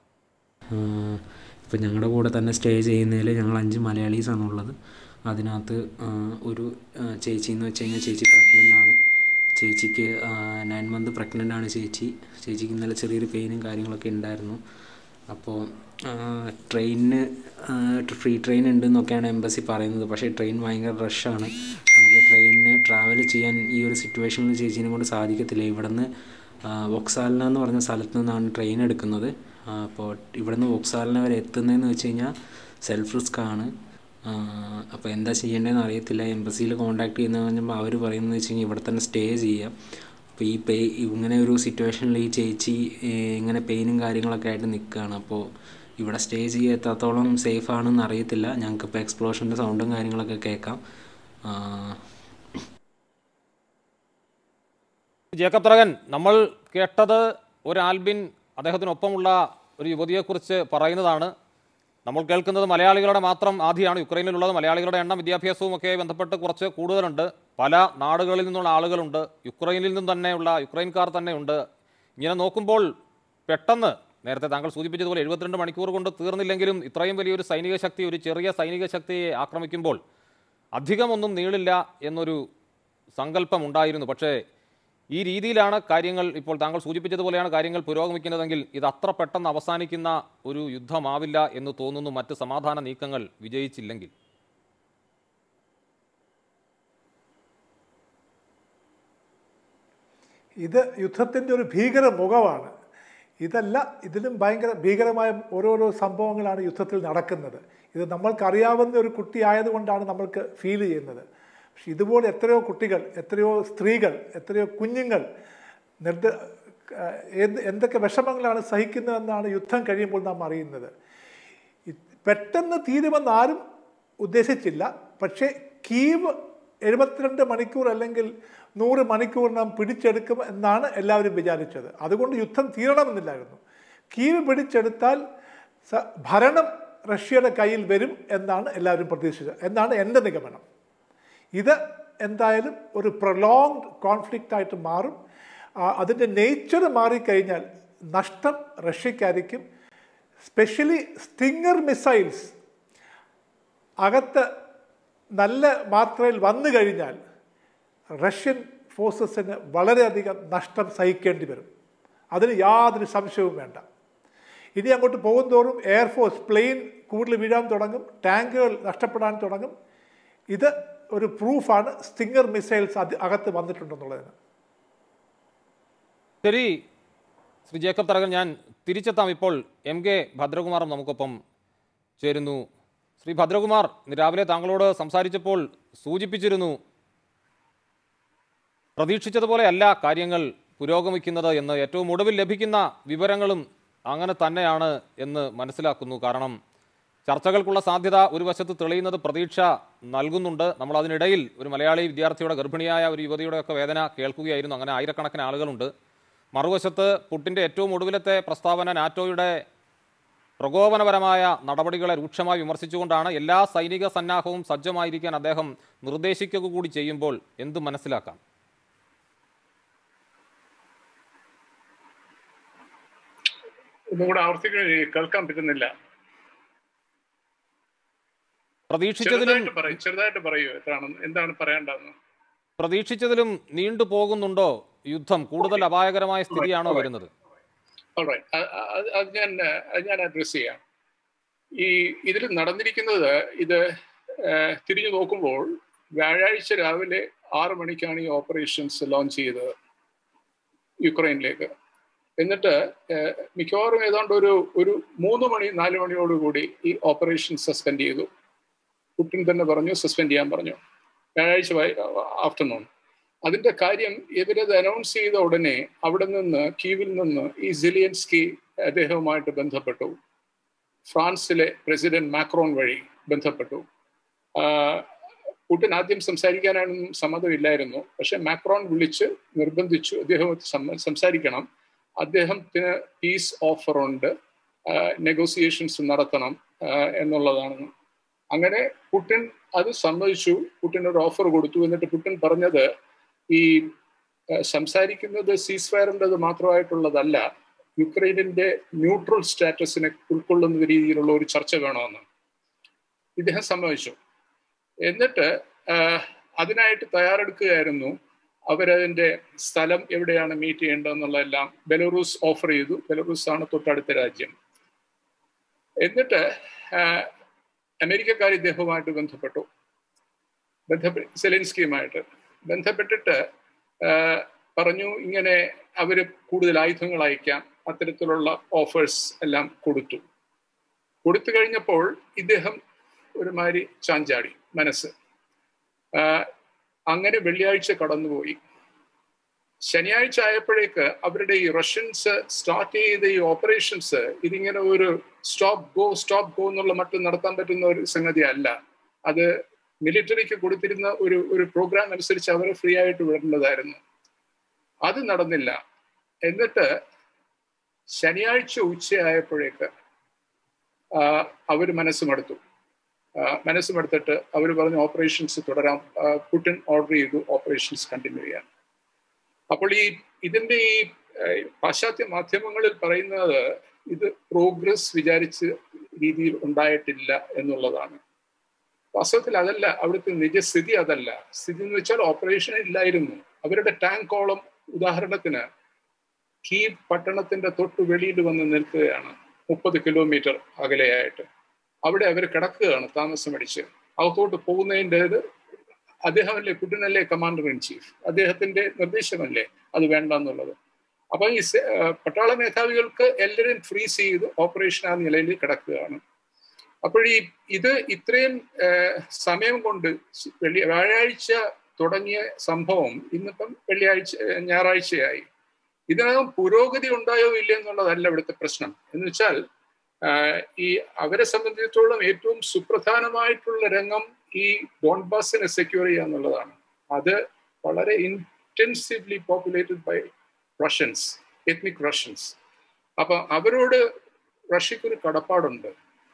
ഇപ്പം ഞങ്ങളുടെ കൂടെ തന്നെ സ്റ്റേ ചെയ്യുന്നതിൽ ഞങ്ങൾ അഞ്ച് മലയാളീസാണ് ഉള്ളത് അതിനകത്ത് ആ, ഒരു ആ, ചേച്ചി എന്ന് വെച്ച് കഴിഞ്ഞാൽ ചേച്ചി പ്രഗ്നൻ്റ് ആണ് ചേച്ചിക്ക് നയൻ മന്ത് പ്രഗ്നൻ്റ് ആണ് ചേച്ചി ചേച്ചിക്ക് ഇന്നലെ ചെറിയൊരു പെയിനും കാര്യങ്ങളൊക്കെ ഉണ്ടായിരുന്നു അപ്പോൾ ട്രെയിനിന് ഫ്രീ ട്രെയിൻ ഉണ്ടെന്നൊക്കെയാണ് എംബസി പറയുന്നത് പക്ഷേ ട്രെയിൻ ഭയങ്കര റഷാണ് നമുക്ക് ട്രെയിനിന് ട്രാവൽ ചെയ്യാൻ ഈ ഒരു സിറ്റുവേഷനിൽ ചേച്ചീനെ കൊണ്ട് സാധിക്കത്തില്ല ഇവിടുന്ന് വൊക്സാലിന എന്ന് പറഞ്ഞ സ്ഥലത്ത് നിന്നാണ് ട്രെയിൻ എടുക്കുന്നത് ആ, അപ്പോൾ ഇവിടുന്ന് വൊക്സാലിന വരെ എത്തുന്നതെന്ന് വെച്ച് കഴിഞ്ഞാൽ സെൽഫ് റിസ്ക് ആണ് അപ്പോൾ എന്താ ചെയ്യേണ്ടതെന്ന് അറിയത്തില്ല എംബസിയിൽ കോൺടാക്ട് ചെയ്യുന്ന പറഞ്ഞപ്പോൾ അവർ പറയുന്നത് വെച്ച് കഴിഞ്ഞാൽ ഇവിടെ തന്നെ സ്റ്റേ ചെയ്യാം അപ്പോൾ ഈ പേ ഇങ്ങനെ ഒരു സിറ്റുവേഷനിൽ ഈ ചേച്ചി ഏഹ്, ഇങ്ങനെ പെയിനും കാര്യങ്ങളൊക്കെ ആയിട്ട് നിൽക്കുകയാണ് അപ്പോൾ ഇവിടെ സ്റ്റേ ചെയ്യുക എത്രത്തോളം സേഫ് ആണെന്ന് അറിയത്തില്ല ഞങ്ങൾക്കിപ്പോൾ എക്സ്പ്ലോഷൻ്റെ സൗണ്ടും കാര്യങ്ങളൊക്കെ കേൾക്കാം ആ, ജേക്കബ് തറകൻ നമ്മൾ കേട്ടത് ഒരു ആൽബിൻ അദ്ദേഹത്തിനൊപ്പമുള്ള ഒരു യുവതിയെക്കുറിച്ച് പറയുന്നതാണ് നമ്മൾ കേൾക്കുന്നത് മലയാളികളുടെ മാത്രം ആധിയാണ് യുക്രൈനിലുള്ളത് മലയാളികളുടെ എണ്ണം വിദ്യാഭ്യാസവും ഒക്കെ ബന്ധപ്പെട്ട് കുറച്ച് കൂടുതലുണ്ട് പല നാടുകളിൽ നിന്നുള്ള ആളുകളുണ്ട് യുക്രൈനിൽ നിന്നും തന്നെയുള്ള യുക്രൈൻകാർ തന്നെയുണ്ട് ഇങ്ങനെ നോക്കുമ്പോൾ പെട്ടെന്ന് നേരത്തെ താങ്കൾ സൂചിപ്പിച്ചതുപോലെ എഴുപത്തിരണ്ട് മണിക്കൂർ കൊണ്ട് തീർന്നില്ലെങ്കിലും ഇത്രയും വലിയൊരു സൈനിക ശക്തി ഒരു ചെറിയ സൈനിക ശക്തിയെ ആക്രമിക്കുമ്പോൾ അധികമൊന്നും നീളില്ല എന്നൊരു സങ്കല്പം ഉണ്ടായിരുന്നു പക്ഷേ ഈ രീതിയിലാണ് കാര്യങ്ങൾ ഇപ്പോൾ താങ്കൾ സൂചിപ്പിച്ചതുപോലെയാണ് കാര്യങ്ങൾ പുരോഗമിക്കുന്നതെങ്കിൽ ഇത് അത്ര പെട്ടെന്ന് അവസാനിക്കുന്ന ഒരു യുദ്ധമാവില്ല എന്ന് തോന്നുന്നു മറ്റ് സമാധാന നീക്കങ്ങൾ വിജയിച്ചില്ലെങ്കിൽ ഇത് യുദ്ധത്തിൻ്റെ ഒരു ഭീകര മുഖമാണ് ഇതല്ല ഇതിലും ഭയങ്കര ഭീകരമായ ഓരോരോ സംഭവങ്ങളാണ് യുദ്ധത്തിൽ നടക്കുന്നത് ഇത് നമ്മൾക്കറിയാവുന്ന ഒരു കുട്ടി ആയതുകൊണ്ടാണ് നമ്മൾക്ക് ഫീൽ ചെയ്യുന്നത് പക്ഷെ ഇതുപോലെ എത്രയോ കുട്ടികൾ എത്രയോ സ്ത്രീകൾ എത്രയോ കുഞ്ഞുങ്ങൾ നിർദ്ദ എന്ത് എന്തൊക്കെ വിഷമങ്ങളാണ് സഹിക്കുന്നതെന്നാണ് യുദ്ധം കഴിയുമ്പോൾ നാം അറിയുന്നത് ഇ- പെട്ടെന്ന് തീരുമെന്ന് ആരും ഉദ്ദേശിച്ചില്ല പക്ഷേ കീവ് എഴുപത്തിരണ്ട് മണിക്കൂർ അല്ലെങ്കിൽ നൂറ് മണിക്കൂർ നാം പിടിച്ചെടുക്കും എന്നാണ് എല്ലാവരും വിചാരിച്ചത് അതുകൊണ്ട് യുദ്ധം തീരണമെന്നില്ലായിരുന്നു കീവ് പിടിച്ചെടുത്താൽ സ- ഭരണം റഷ്യയുടെ കയ്യിൽ വരും എന്നാണ് എല്ലാവരും പ്രതീക്ഷിച്ചത് എന്നാണ് എൻ്റെ നിഗമനം ഇത് എന്തായാലും ഒരു പ്രൊലോങ്ഡ് കോൺഫ്ലിക്റ്റ് ആയിട്ട് മാറും ആ, അതിൻ്റെ നേച്ചർ മാറിക്കഴിഞ്ഞാൽ നഷ്ടം റഷ്യക്കായിരിക്കും സ്പെഷ്യലി സ്റ്റിങ്ങർ മിസൈൽസ് അകത്ത് നല്ല മാത്രയിൽ വന്നു കഴിഞ്ഞാൽ റഷ്യൻ ഫോഴ്സസിന് വളരെയധികം നഷ്ടം സഹിക്കേണ്ടി വരും അതിന് യാതൊരു സംശയവും വേണ്ട ഇനി അങ്ങോട്ട് പോകുന്തോറും എയർഫോഴ്സ് പ്ലെയിൻ കൂടുതൽ വീഴാൻ തുടങ്ങും ടാങ്കുകൾ നഷ്ടപ്പെടാൻ തുടങ്ങും ഇത് ഒരു പ്രൂഫാണ് സ്റ്റിങ്ങർ മിസൈൽസ് അത് അകത്ത് വന്നിട്ടുണ്ടെന്നുള്ളതിന് ശരി ശ്രീ ജേക്കബ് തറകൻ ഞാൻ തിരിച്ചെത്താം ഇപ്പോൾ എം കെ ഭദ്രകുമാറും നമുക്കൊപ്പം ചേരുന്നു ശ്രീ ഭദ്രകുമാർ ഇന്ന് രാവിലെ താങ്കളോട് സംസാരിച്ചപ്പോൾ സൂചിപ്പിച്ചിരുന്നു പ്രതീക്ഷിച്ചതുപോലെയല്ല കാര്യങ്ങൾ പുരോഗമിക്കുന്നത് എന്ന് ഏറ്റവും ഒടുവിൽ ലഭിക്കുന്ന വിവരങ്ങളും അങ്ങനെ തന്നെയാണ് എന്ന് മനസ്സിലാക്കുന്നു കാരണം ചർച്ചകൾക്കുള്ള സാധ്യത ഒരു വശത്ത് തെളിയുന്നത് പ്രതീക്ഷ നൽകുന്നുണ്ട് നമ്മൾ അതിനിടയിൽ ഒരു മലയാളി വിദ്യാർത്ഥിയുടെ ഗർഭിണിയായ ഒരു യുവതിയുടെ ഒക്കെ വേദന കേൾക്കുകയായിരുന്നു അങ്ങനെ ആയിരക്കണക്കിന് ആളുകളുണ്ട് മറുവശത്ത് പുട്ടിൻ്റെ ഏറ്റവും ഒടുവിലത്തെ പ്രസ്താവന നാറ്റോയുടെ പ്രകോപനപരമായ നടപടികളെ രൂക്ഷമായി വിമർശിച്ചുകൊണ്ടാണ് എല്ലാ സൈനിക സന്നാഹവും സജ്ജമായിരിക്കാൻ അദ്ദേഹം നിർദ്ദേശിക്കുക കൂടി ചെയ്യുമ്പോൾ എന്ത് മനസ്സിലാക്കാം ഒന്നും കൂടെ ആവർത്തിക്കാൻ കേൾക്കാൻ പറ്റുന്നില്ല പ്രതീക്ഷിച്ചതിലും ചെറുതായിട്ട് പറയൂ ചെറുതായിട്ട് പറയൂ എത്രാണ് എന്താണ് പറയേണ്ടതെന്ന് പ്രതീക്ഷിച്ചതിലും നീണ്ടു പോകുന്നുണ്ടോ യുദ്ധം കൂടുതൽ അപായകരമായ സ്ഥിതിയാണോ വരുന്നത് Alright. അ- അ- അത് അത് ഞാൻ അഹ് അത് ഞാൻ അഡ്രസ് ചെയ്യാം ഈ ഇതിൽ നടന്നിരിക്കുന്നത് ഇത് ഏഹ്, തിരിഞ്ഞു നോക്കുമ്പോൾ വ്യാഴാഴ്ച രാവിലെ ആറ് മണിക്കാണ് ഈ ഓപ്പറേഷൻസ് ലോഞ്ച് ചെയ്തത് യുക്രൈനിലേക്ക് എന്നിട്ട് ഏഹ്, മിക്കവാറും ഏതാണ്ട് ഒരു ഒരു മൂന്ന് മണി നാല് മണിയോടുകൂടി ഈ ഓപ്പറേഷൻ സസ്പെൻഡ് ചെയ്തു പുട്ടിൻ തന്നെ പറഞ്ഞു സസ്പെൻഡ് ചെയ്യാൻ പറഞ്ഞു വ്യാഴാഴ്ച ആഫ്റ്റർനൂൺ അതിന്റെ കാര്യം ഇവരത് അനൗൺസ് ചെയ്ത ഉടനെ അവിടെ നിന്ന് കീവിൽ നിന്ന് ഈ സിലിയൻസ്കി അദ്ദേഹവുമായിട്ട് ബന്ധപ്പെട്ടു ഫ്രാൻസിലെ പ്രസിഡന്റ് മാക്രോൺ വഴി ബന്ധപ്പെട്ടു ആഹ് പുടിൻ ആദ്യം സംസാരിക്കാനൊന്നും സമ്മതമില്ലായിരുന്നു പക്ഷെ മാക്രോൺ വിളിച്ച് നിർബന്ധിച്ചു അദ്ദേഹം സം- സംസാരിക്കണം അദ്ദേഹത്തിന് പീസ് ഓഫർ ഉണ്ട് നെഗോസിയേഷൻസ് നടത്തണം ആഹ് എന്നുള്ളതാണ് അങ്ങനെ പുടിൻ അത് സമ്മതിച്ചു പുടിൻ ഒരു ഓഫർ കൊടുത്തു എന്നിട്ട് പുടിൻ പറഞ്ഞത് ഈ ആഹ് സംസാരിക്കുന്നത് സീസ് ഫയറിൻ്റെത് മാത്രമായിട്ടുള്ളതല്ല യുക്രൈനിന്റെ ന്യൂട്രൽ സ്റ്റാറ്റസിനെ ഉൾക്കൊള്ളുന്ന രീതിയിലുള്ള ഒരു ചർച്ച വേണമെന്ന് ഇദ്ദേഹം സമ്മതിച്ചു എന്നിട്ട് ആഹ് അതിനായിട്ട് തയ്യാറെടുക്കുകയായിരുന്നു അവരതിന്റെ സ്ഥലം എവിടെയാണ് മീറ്റ് ചെയ്യേണ്ടതെന്നുള്ളതെല്ലാം ബെലറൂസ് ഓഫർ ചെയ്തു ബെലറൂസ് ആണ് തൊട്ടടുത്ത രാജ്യം എന്നിട്ട് ആഹ് അമേരിക്കക്കാർ ഇദ്ദേഹവുമായിട്ട് ബന്ധപ്പെട്ടു ബന്ധപ്പെട്ട് സെലൻസ്കിയുമായിട്ട് ബന്ധപ്പെട്ടിട്ട് ആഹ് പറഞ്ഞു ഇങ്ങനെ അവർ കൂടുതൽ ആയുധങ്ങൾ അയക്കാം അത്തരത്തിലുള്ള ഓഫേഴ്സ് എല്ലാം കൊടുത്തു കൊടുത്തു കഴിഞ്ഞപ്പോൾ ഇദ്ദേഹം ഒരുമാതിരി ചാഞ്ചാടി മനസ്സ് ആഹ് അങ്ങനെ വെള്ളിയാഴ്ച കടന്നുപോയി ശനിയാഴ്ച ആയപ്പോഴേക്ക് അവരുടെ ഈ റഷ്യൻസ് സ്റ്റാർട്ട് ചെയ്ത ഈ ഓപ്പറേഷൻസ് ഇതിങ്ങനെ ഒരു സ്റ്റോപ്പ് ഗോ സ്റ്റോപ്പ് ഗോ എന്നുള്ള മറ്റും നടത്താൻ പറ്റുന്ന ഒരു സംഗതി അല്ല അത് മിലിറ്ററിക്ക് കൊടുത്തിരുന്ന ഒരു ഒരു പ്രോഗ്രാം അനുസരിച്ച് അവരെ ഫ്രീ ആയിട്ട് വിടേണ്ടതായിരുന്നു അത് നടന്നില്ല എന്നിട്ട് ശനിയാഴ്ച ഉച്ചയായപ്പോഴേക്ക് അവർ മനസ്സുമെടുത്തു മനസ്സുമെടുത്തിട്ട് അവർ പറഞ്ഞു ഓപ്പറേഷൻസ് തുടരാം പുട്ടിൻ ഓർഡർ ചെയ്തു ഓപ്പറേഷൻസ് കണ്ടിന്യൂ ചെയ്യാൻ അപ്പോൾ ഈ ഇതിന്റെ ഈ പാശ്ചാത്യ മാധ്യമങ്ങളിൽ പറയുന്നത് ഇത് പ്രോഗ്രസ് വിചാരിച്ച രീതിയിൽ ഉണ്ടായിട്ടില്ല എന്നുള്ളതാണ് വാസ്തവത്തിൽ അതല്ല അവിടുത്തെ നിജസ്ഥിതി അതല്ല സ്ഥിതി എന്ന് വെച്ചാൽ ഓപ്പറേഷൻ ഇല്ലായിരുന്നു അവരുടെ ടാങ്കോളം ഉദാഹരണത്തിന് കീവ് പട്ടണത്തിന്റെ തൊട്ട് വെളിയിൽ വന്ന് നിൽക്കുകയാണ് മുപ്പത് കിലോമീറ്റർ അകലെയായിട്ട് അവിടെ അവർ കിടക്കുകയാണ് താമസമടിച്ച് അകത്തോട്ട് പോകുന്നതിൻ്റെത് അദ്ദേഹമല്ലേ പുടിനല്ലേ കമാൻഡർ ഇൻ ചീഫ് അദ്ദേഹത്തിന്റെ നിർദ്ദേശമല്ലേ അത് വേണ്ട എന്നുള്ളത് അപ്പൊ ഈ പട്ടാള മേധാവികൾക്ക് എല്ലാവരും ഫ്രീസ് ചെയ്ത് ഓപ്പറേഷൻ ആ നിലയിൽ കിടക്കുകയാണ് അപ്പോൾ ഈ ഇത് ഇത്രയും സമയം കൊണ്ട് വെള്ളി വ്യാഴാഴ്ച തുടങ്ങിയ സംഭവം ഇന്നിപ്പം വെള്ളിയാഴ്ച ഞായറാഴ്ചയായി ഇതിനകം പുരോഗതി ഉണ്ടായോ ഇല്ല എന്നുള്ളതല്ല ഇവിടുത്തെ പ്രശ്നം എന്ന് വെച്ചാൽ ഈ അവരെ സംബന്ധിച്ചിടത്തോളം ഏറ്റവും സുപ്രധാനമായിട്ടുള്ള രംഗം ഈ ഡോൺബാസിനെ സെക്യൂർ ചെയ്യുക എന്നുള്ളതാണ് അത് വളരെ intensively populated by Russians ethnic Russians അപ്പൊ അവരോട് റഷ്യക്ക് ഒരു കടപ്പാടുണ്ട്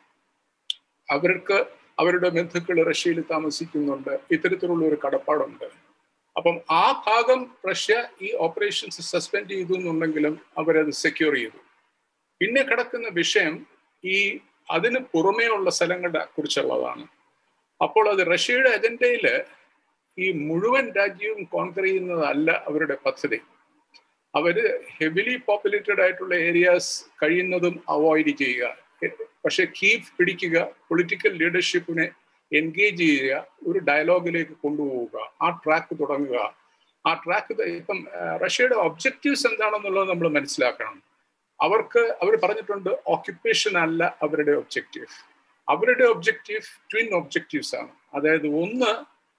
അവർക്ക് അവരുടെ ബന്ധുക്കൾ റഷ്യയിൽ താമസിക്കുന്നുണ്ട് ഇത്തരത്തിലുള്ള ഒരു കടപ്പാടുണ്ട് അപ്പം ആ ഭാഗം റഷ്യ ഈ ഓപ്പറേഷൻസ് സസ്പെൻഡ് ചെയ്തു എന്നുണ്ടെങ്കിലും അവരത് സെക്യൂർ ചെയ്തു പിന്നെ കിടക്കുന്ന വിഷയം ഈ അതിന് പുറമേ ഉള്ള സ്ഥലങ്ങളെ കുറിച്ചുള്ളതാണ് അപ്പോൾ അത് റഷ്യയുടെ അജണ്ടയിൽ ഈ മുഴുവൻ രാജ്യവും കോൺകർ ചെയ്യുന്നതല്ല അവരുടെ പദ്ധതി അവര് ഹെവിലി പോപ്പുലേറ്റഡ് ആയിട്ടുള്ള ഏരിയാസ് കഴിയുന്നതും അവോയ്ഡ് ചെയ്യുക പക്ഷെ കീപ് പിടിക്കുക പൊളിറ്റിക്കൽ ലീഡർഷിപ്പിനെ എൻഗേജ് ചെയ്യുക ഒരു ഡയലോഗിലേക്ക് കൊണ്ടുപോവുക ആ ട്രാക്ക് തുടങ്ങുക ആ ട്രാക്ക് ഇപ്പം റഷ്യയുടെ ഒബ്ജക്റ്റീവ്സ് എന്താണെന്നുള്ളത് നമ്മൾ മനസ്സിലാക്കണം അവർക്ക് അവർ പറഞ്ഞിട്ടുണ്ട് ഓക്യുപ്പേഷൻ അല്ല അവരുടെ ഒബ്ജക്റ്റീവ് അവരുടെ ഒബ്ജക്റ്റീവ് ട്വിൻ ഒബ്ജക്റ്റീവ്സ് ആണ് അതായത് ഒന്ന്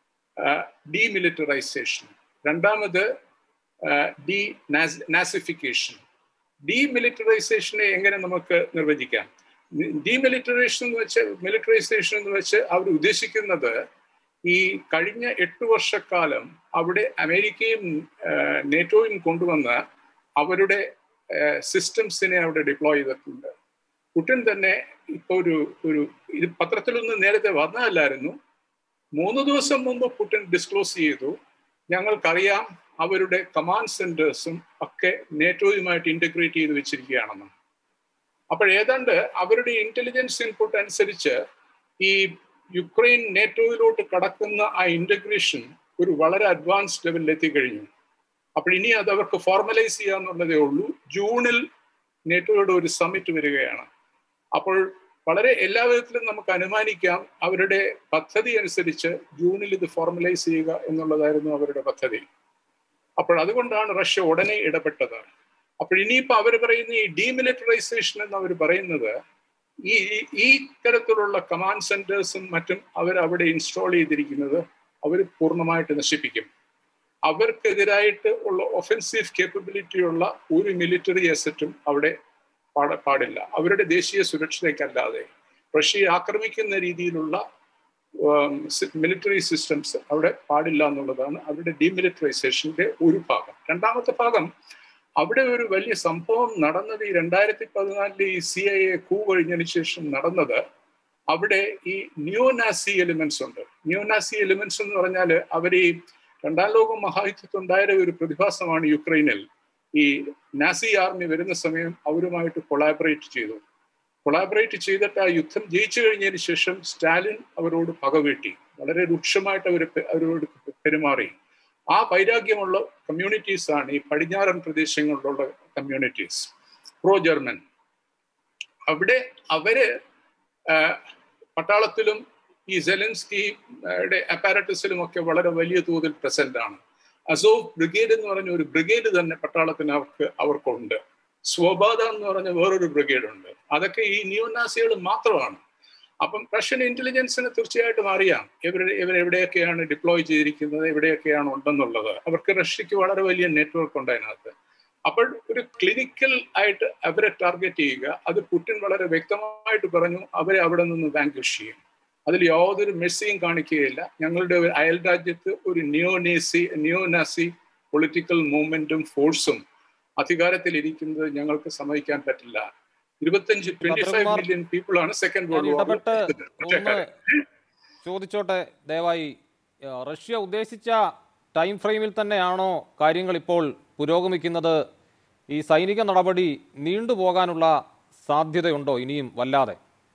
ഡീമിലിറ്ററൈസേഷൻ രണ്ടാമത് ഡി നാസിഫിക്കേഷൻ ഡീമിലിറ്ററൈസേഷനെ എങ്ങനെ നമുക്ക് നിർവചിക്കാം ഡീമിലിറ്ററേഷൻ എന്ന് വെച്ച് മിലിറ്ററൈസേഷൻ എന്ന് വെച്ച് അവർ ഉദ്ദേശിക്കുന്നത് ഈ കഴിഞ്ഞ എട്ട് വർഷക്കാലം അവിടെ അമേരിക്കയും നേറ്റോയും കൊണ്ടുവന്ന അവരുടെ സിസ്റ്റംസിനെ അവിടെ ഡിപ്ലോയ് ചെയ്തിട്ടുണ്ട് പുടിൻ തന്നെ ഇപ്പൊ ഒരു ഒരു ഇത് പത്രത്തിലൊന്നും നേരത്തെ വന്നതല്ലായിരുന്നു മൂന്ന് ദിവസം മുമ്പ് പുടിൻ ഡിസ്ക്ലോസ് ചെയ്തു ഞങ്ങൾക്കറിയാം അവരുടെ കമാൻഡ് സെന്റേഴ്സും ഒക്കെ നേറ്റോയുമായിട്ട് ഇന്റഗ്രേറ്റ് ചെയ്ത് വെച്ചിരിക്കുകയാണെന്ന് അപ്പോൾ ഏതാണ്ട് അവരുടെ ഇന്റലിജൻസ് ഇൻപുട്ട് അനുസരിച്ച് ഈ യുക്രൈൻ നേറ്റോയിലോട്ട് കടക്കുന്ന ആ ഇന്റഗ്രേഷൻ ഒരു വളരെ അഡ്വാൻസ് ലെവലിൽ എത്തിക്കഴിഞ്ഞു അപ്പോൾ ഇനി അത് അവർക്ക് ഫോർമലൈസ് ചെയ്യാന്നുള്ളതേ ഉള്ളൂ ജൂണിൽ നേറ്റോയുടെ ഒരു സമ്മിറ്റ് വരികയാണ് അപ്പോൾ വളരെ എല്ലാ വിധത്തിലും നമുക്ക് അനുമാനിക്കാം അവരുടെ പദ്ധതി അനുസരിച്ച് ജൂണിൽ ഇത് ഫോർമലൈസ് ചെയ്യുക എന്നുള്ളതായിരുന്നു അവരുടെ പദ്ധതി അപ്പോൾ അതുകൊണ്ടാണ് റഷ്യ ഉടനെ ഇടപെട്ടത് അപ്പോൾ ഇനിയിപ്പോൾ അവർ പറയുന്ന ഈ ഡീമിലിറ്ററൈസേഷൻ എന്ന് അവർ പറയുന്നത് ഈ ഈ തരത്തിലുള്ള കമാൻഡ് സെന്റേഴ്സും മറ്റും അവർ അവിടെ ഇൻസ്റ്റാൾ ചെയ്തിരിക്കുന്നത് അവർ പൂർണ്ണമായിട്ട് നശിപ്പിക്കും അവർക്കെതിരായിട്ട് ഉള്ള ഒഫൻസീവ് കേപ്പബിലിറ്റി ഉള്ള ഒരു മിലിറ്ററി അസറ്റും അവിടെ പാട പാടില്ല അവരുടെ ദേശീയ സുരക്ഷയ്ക്കല്ലാതെ റഷ്യയെ ആക്രമിക്കുന്ന രീതിയിലുള്ള മിലിറ്ററി സിസ്റ്റംസ് അവിടെ പാടില്ല എന്നുള്ളതാണ് അവരുടെ ഡീമിലിറ്ററൈസേഷന്റെ ഒരു ഭാഗം രണ്ടാമത്തെ ഭാഗം അവിടെ ഒരു വലിയ സംഭവം നടന്നത് ഈ രണ്ടായിരത്തി പതിനാലിലെ ഈ സി ഐ എ കൂ കഴിഞ്ഞതിന് ശേഷം നടന്നത് അവിടെ ഈ ന്യൂനാസി എലിമെന്റ്സ് ഉണ്ട് ന്യൂനാസി എലിമെന്റ്സ് എന്ന് പറഞ്ഞാൽ അവർ ഈ രണ്ടാം ലോക മഹായുദ്ധത്തുണ്ടായ ഒരു പ്രതിഭാസമാണ് യുക്രൈനിൽ ഈ നാസി ആർമി വരുന്ന സമയം അവരുമായിട്ട് കൊളാബറേറ്റ് ചെയ്തു കൊളാബറേറ്റ് ചെയ്തിട്ട് ആ യുദ്ധം ജയിച്ചു കഴിഞ്ഞതിന് ശേഷം സ്റ്റാലിൻ അവരോട് പകവീട്ടി വളരെ രൂക്ഷമായിട്ട് അവർ അവരോട് പെരുമാറി ആ വൈരാഗ്യമുള്ള കമ്മ്യൂണിറ്റീസ് ആണ് ഈ പടിഞ്ഞാറൻ പ്രദേശങ്ങളിലുള്ള കമ്മ്യൂണിറ്റീസ് പ്രോ ജർമ്മൻ അവിടെ അവര് പട്ടാളത്തിലും ഈ സെലൻസ്കിയുടെ അപ്പാരറ്റസിലും ഒക്കെ വളരെ വലിയ തോതിൽ പ്രസന്റ് ആണ് അസോവ് ബ്രിഗേഡ് എന്ന് പറഞ്ഞ ഒരു ബ്രിഗേഡ് തന്നെ പട്ടാളത്തിന് അവർക്ക് അവർക്കുണ്ട് സ്വബാധ എന്ന് പറഞ്ഞ വേറൊരു ബ്രിഗേഡ് ഉണ്ട് അതൊക്കെ ഈ ന്യൂനാസികൾ മാത്രമാണ് അപ്പം റഷ്യൻ ഇന്റലിജൻസിന് തീർച്ചയായിട്ടും അറിയാം ഇവർ ഇവരെവിടെയൊക്കെയാണ് ഡിപ്ലോയ് ചെയ്തിരിക്കുന്നത് എവിടെയൊക്കെയാണ് ഉണ്ടെന്നുള്ളത് അവർക്ക് റഷ്യക്ക് വളരെ വലിയ നെറ്റ്വർക്ക് ഉണ്ട് അതിനകത്ത് അപ്പോൾ ഒരു ക്ലിനിക്കൽ ആയിട്ട് അവരെ ടാർഗറ്റ് ചെയ്യുക അത് പുടിൻ വളരെ വ്യക്തമായിട്ട് പറഞ്ഞു അവരെ അവിടെ നിന്ന് വാങ്ക്വിഷ് ചെയ്യും അതിൽ യാതൊരു മെസ്സിയും കാണിക്കുകയില്ല ഞങ്ങളുടെ അയൽ രാജ്യത്ത് ഒരു നിയോനേസി നിയോനാസി പൊളിറ്റിക്കൽ മൂവ്മെന്റും ഫോഴ്സും അധികാരത്തിൽ ഇരിക്കുന്നത് ഞങ്ങൾക്ക് സമ്മതിക്കാൻ പറ്റില്ല ഇരുപത്തഞ്ച് twenty five Chandrakumar, million people ആണ് സെക്കൻഡ് ഞാൻ വേൾഡ് ഇടപെട്ട് വാർ ഒന്ന് ചോദിച്ചോട്ടെ ദയവായി ആ, റഷ്യ ഉദ്ദേശിച്ച ടൈം ഫ്രെയിമിൽ തന്നെയാണോ കാര്യങ്ങൾ ഇപ്പോൾ പുരോഗമിക്കുന്നത് ഈ സൈനിക നടപടി നീണ്ടുപോകാനുള്ള സാധ്യതയുണ്ടോ ഇനിയും വല്ലാതെ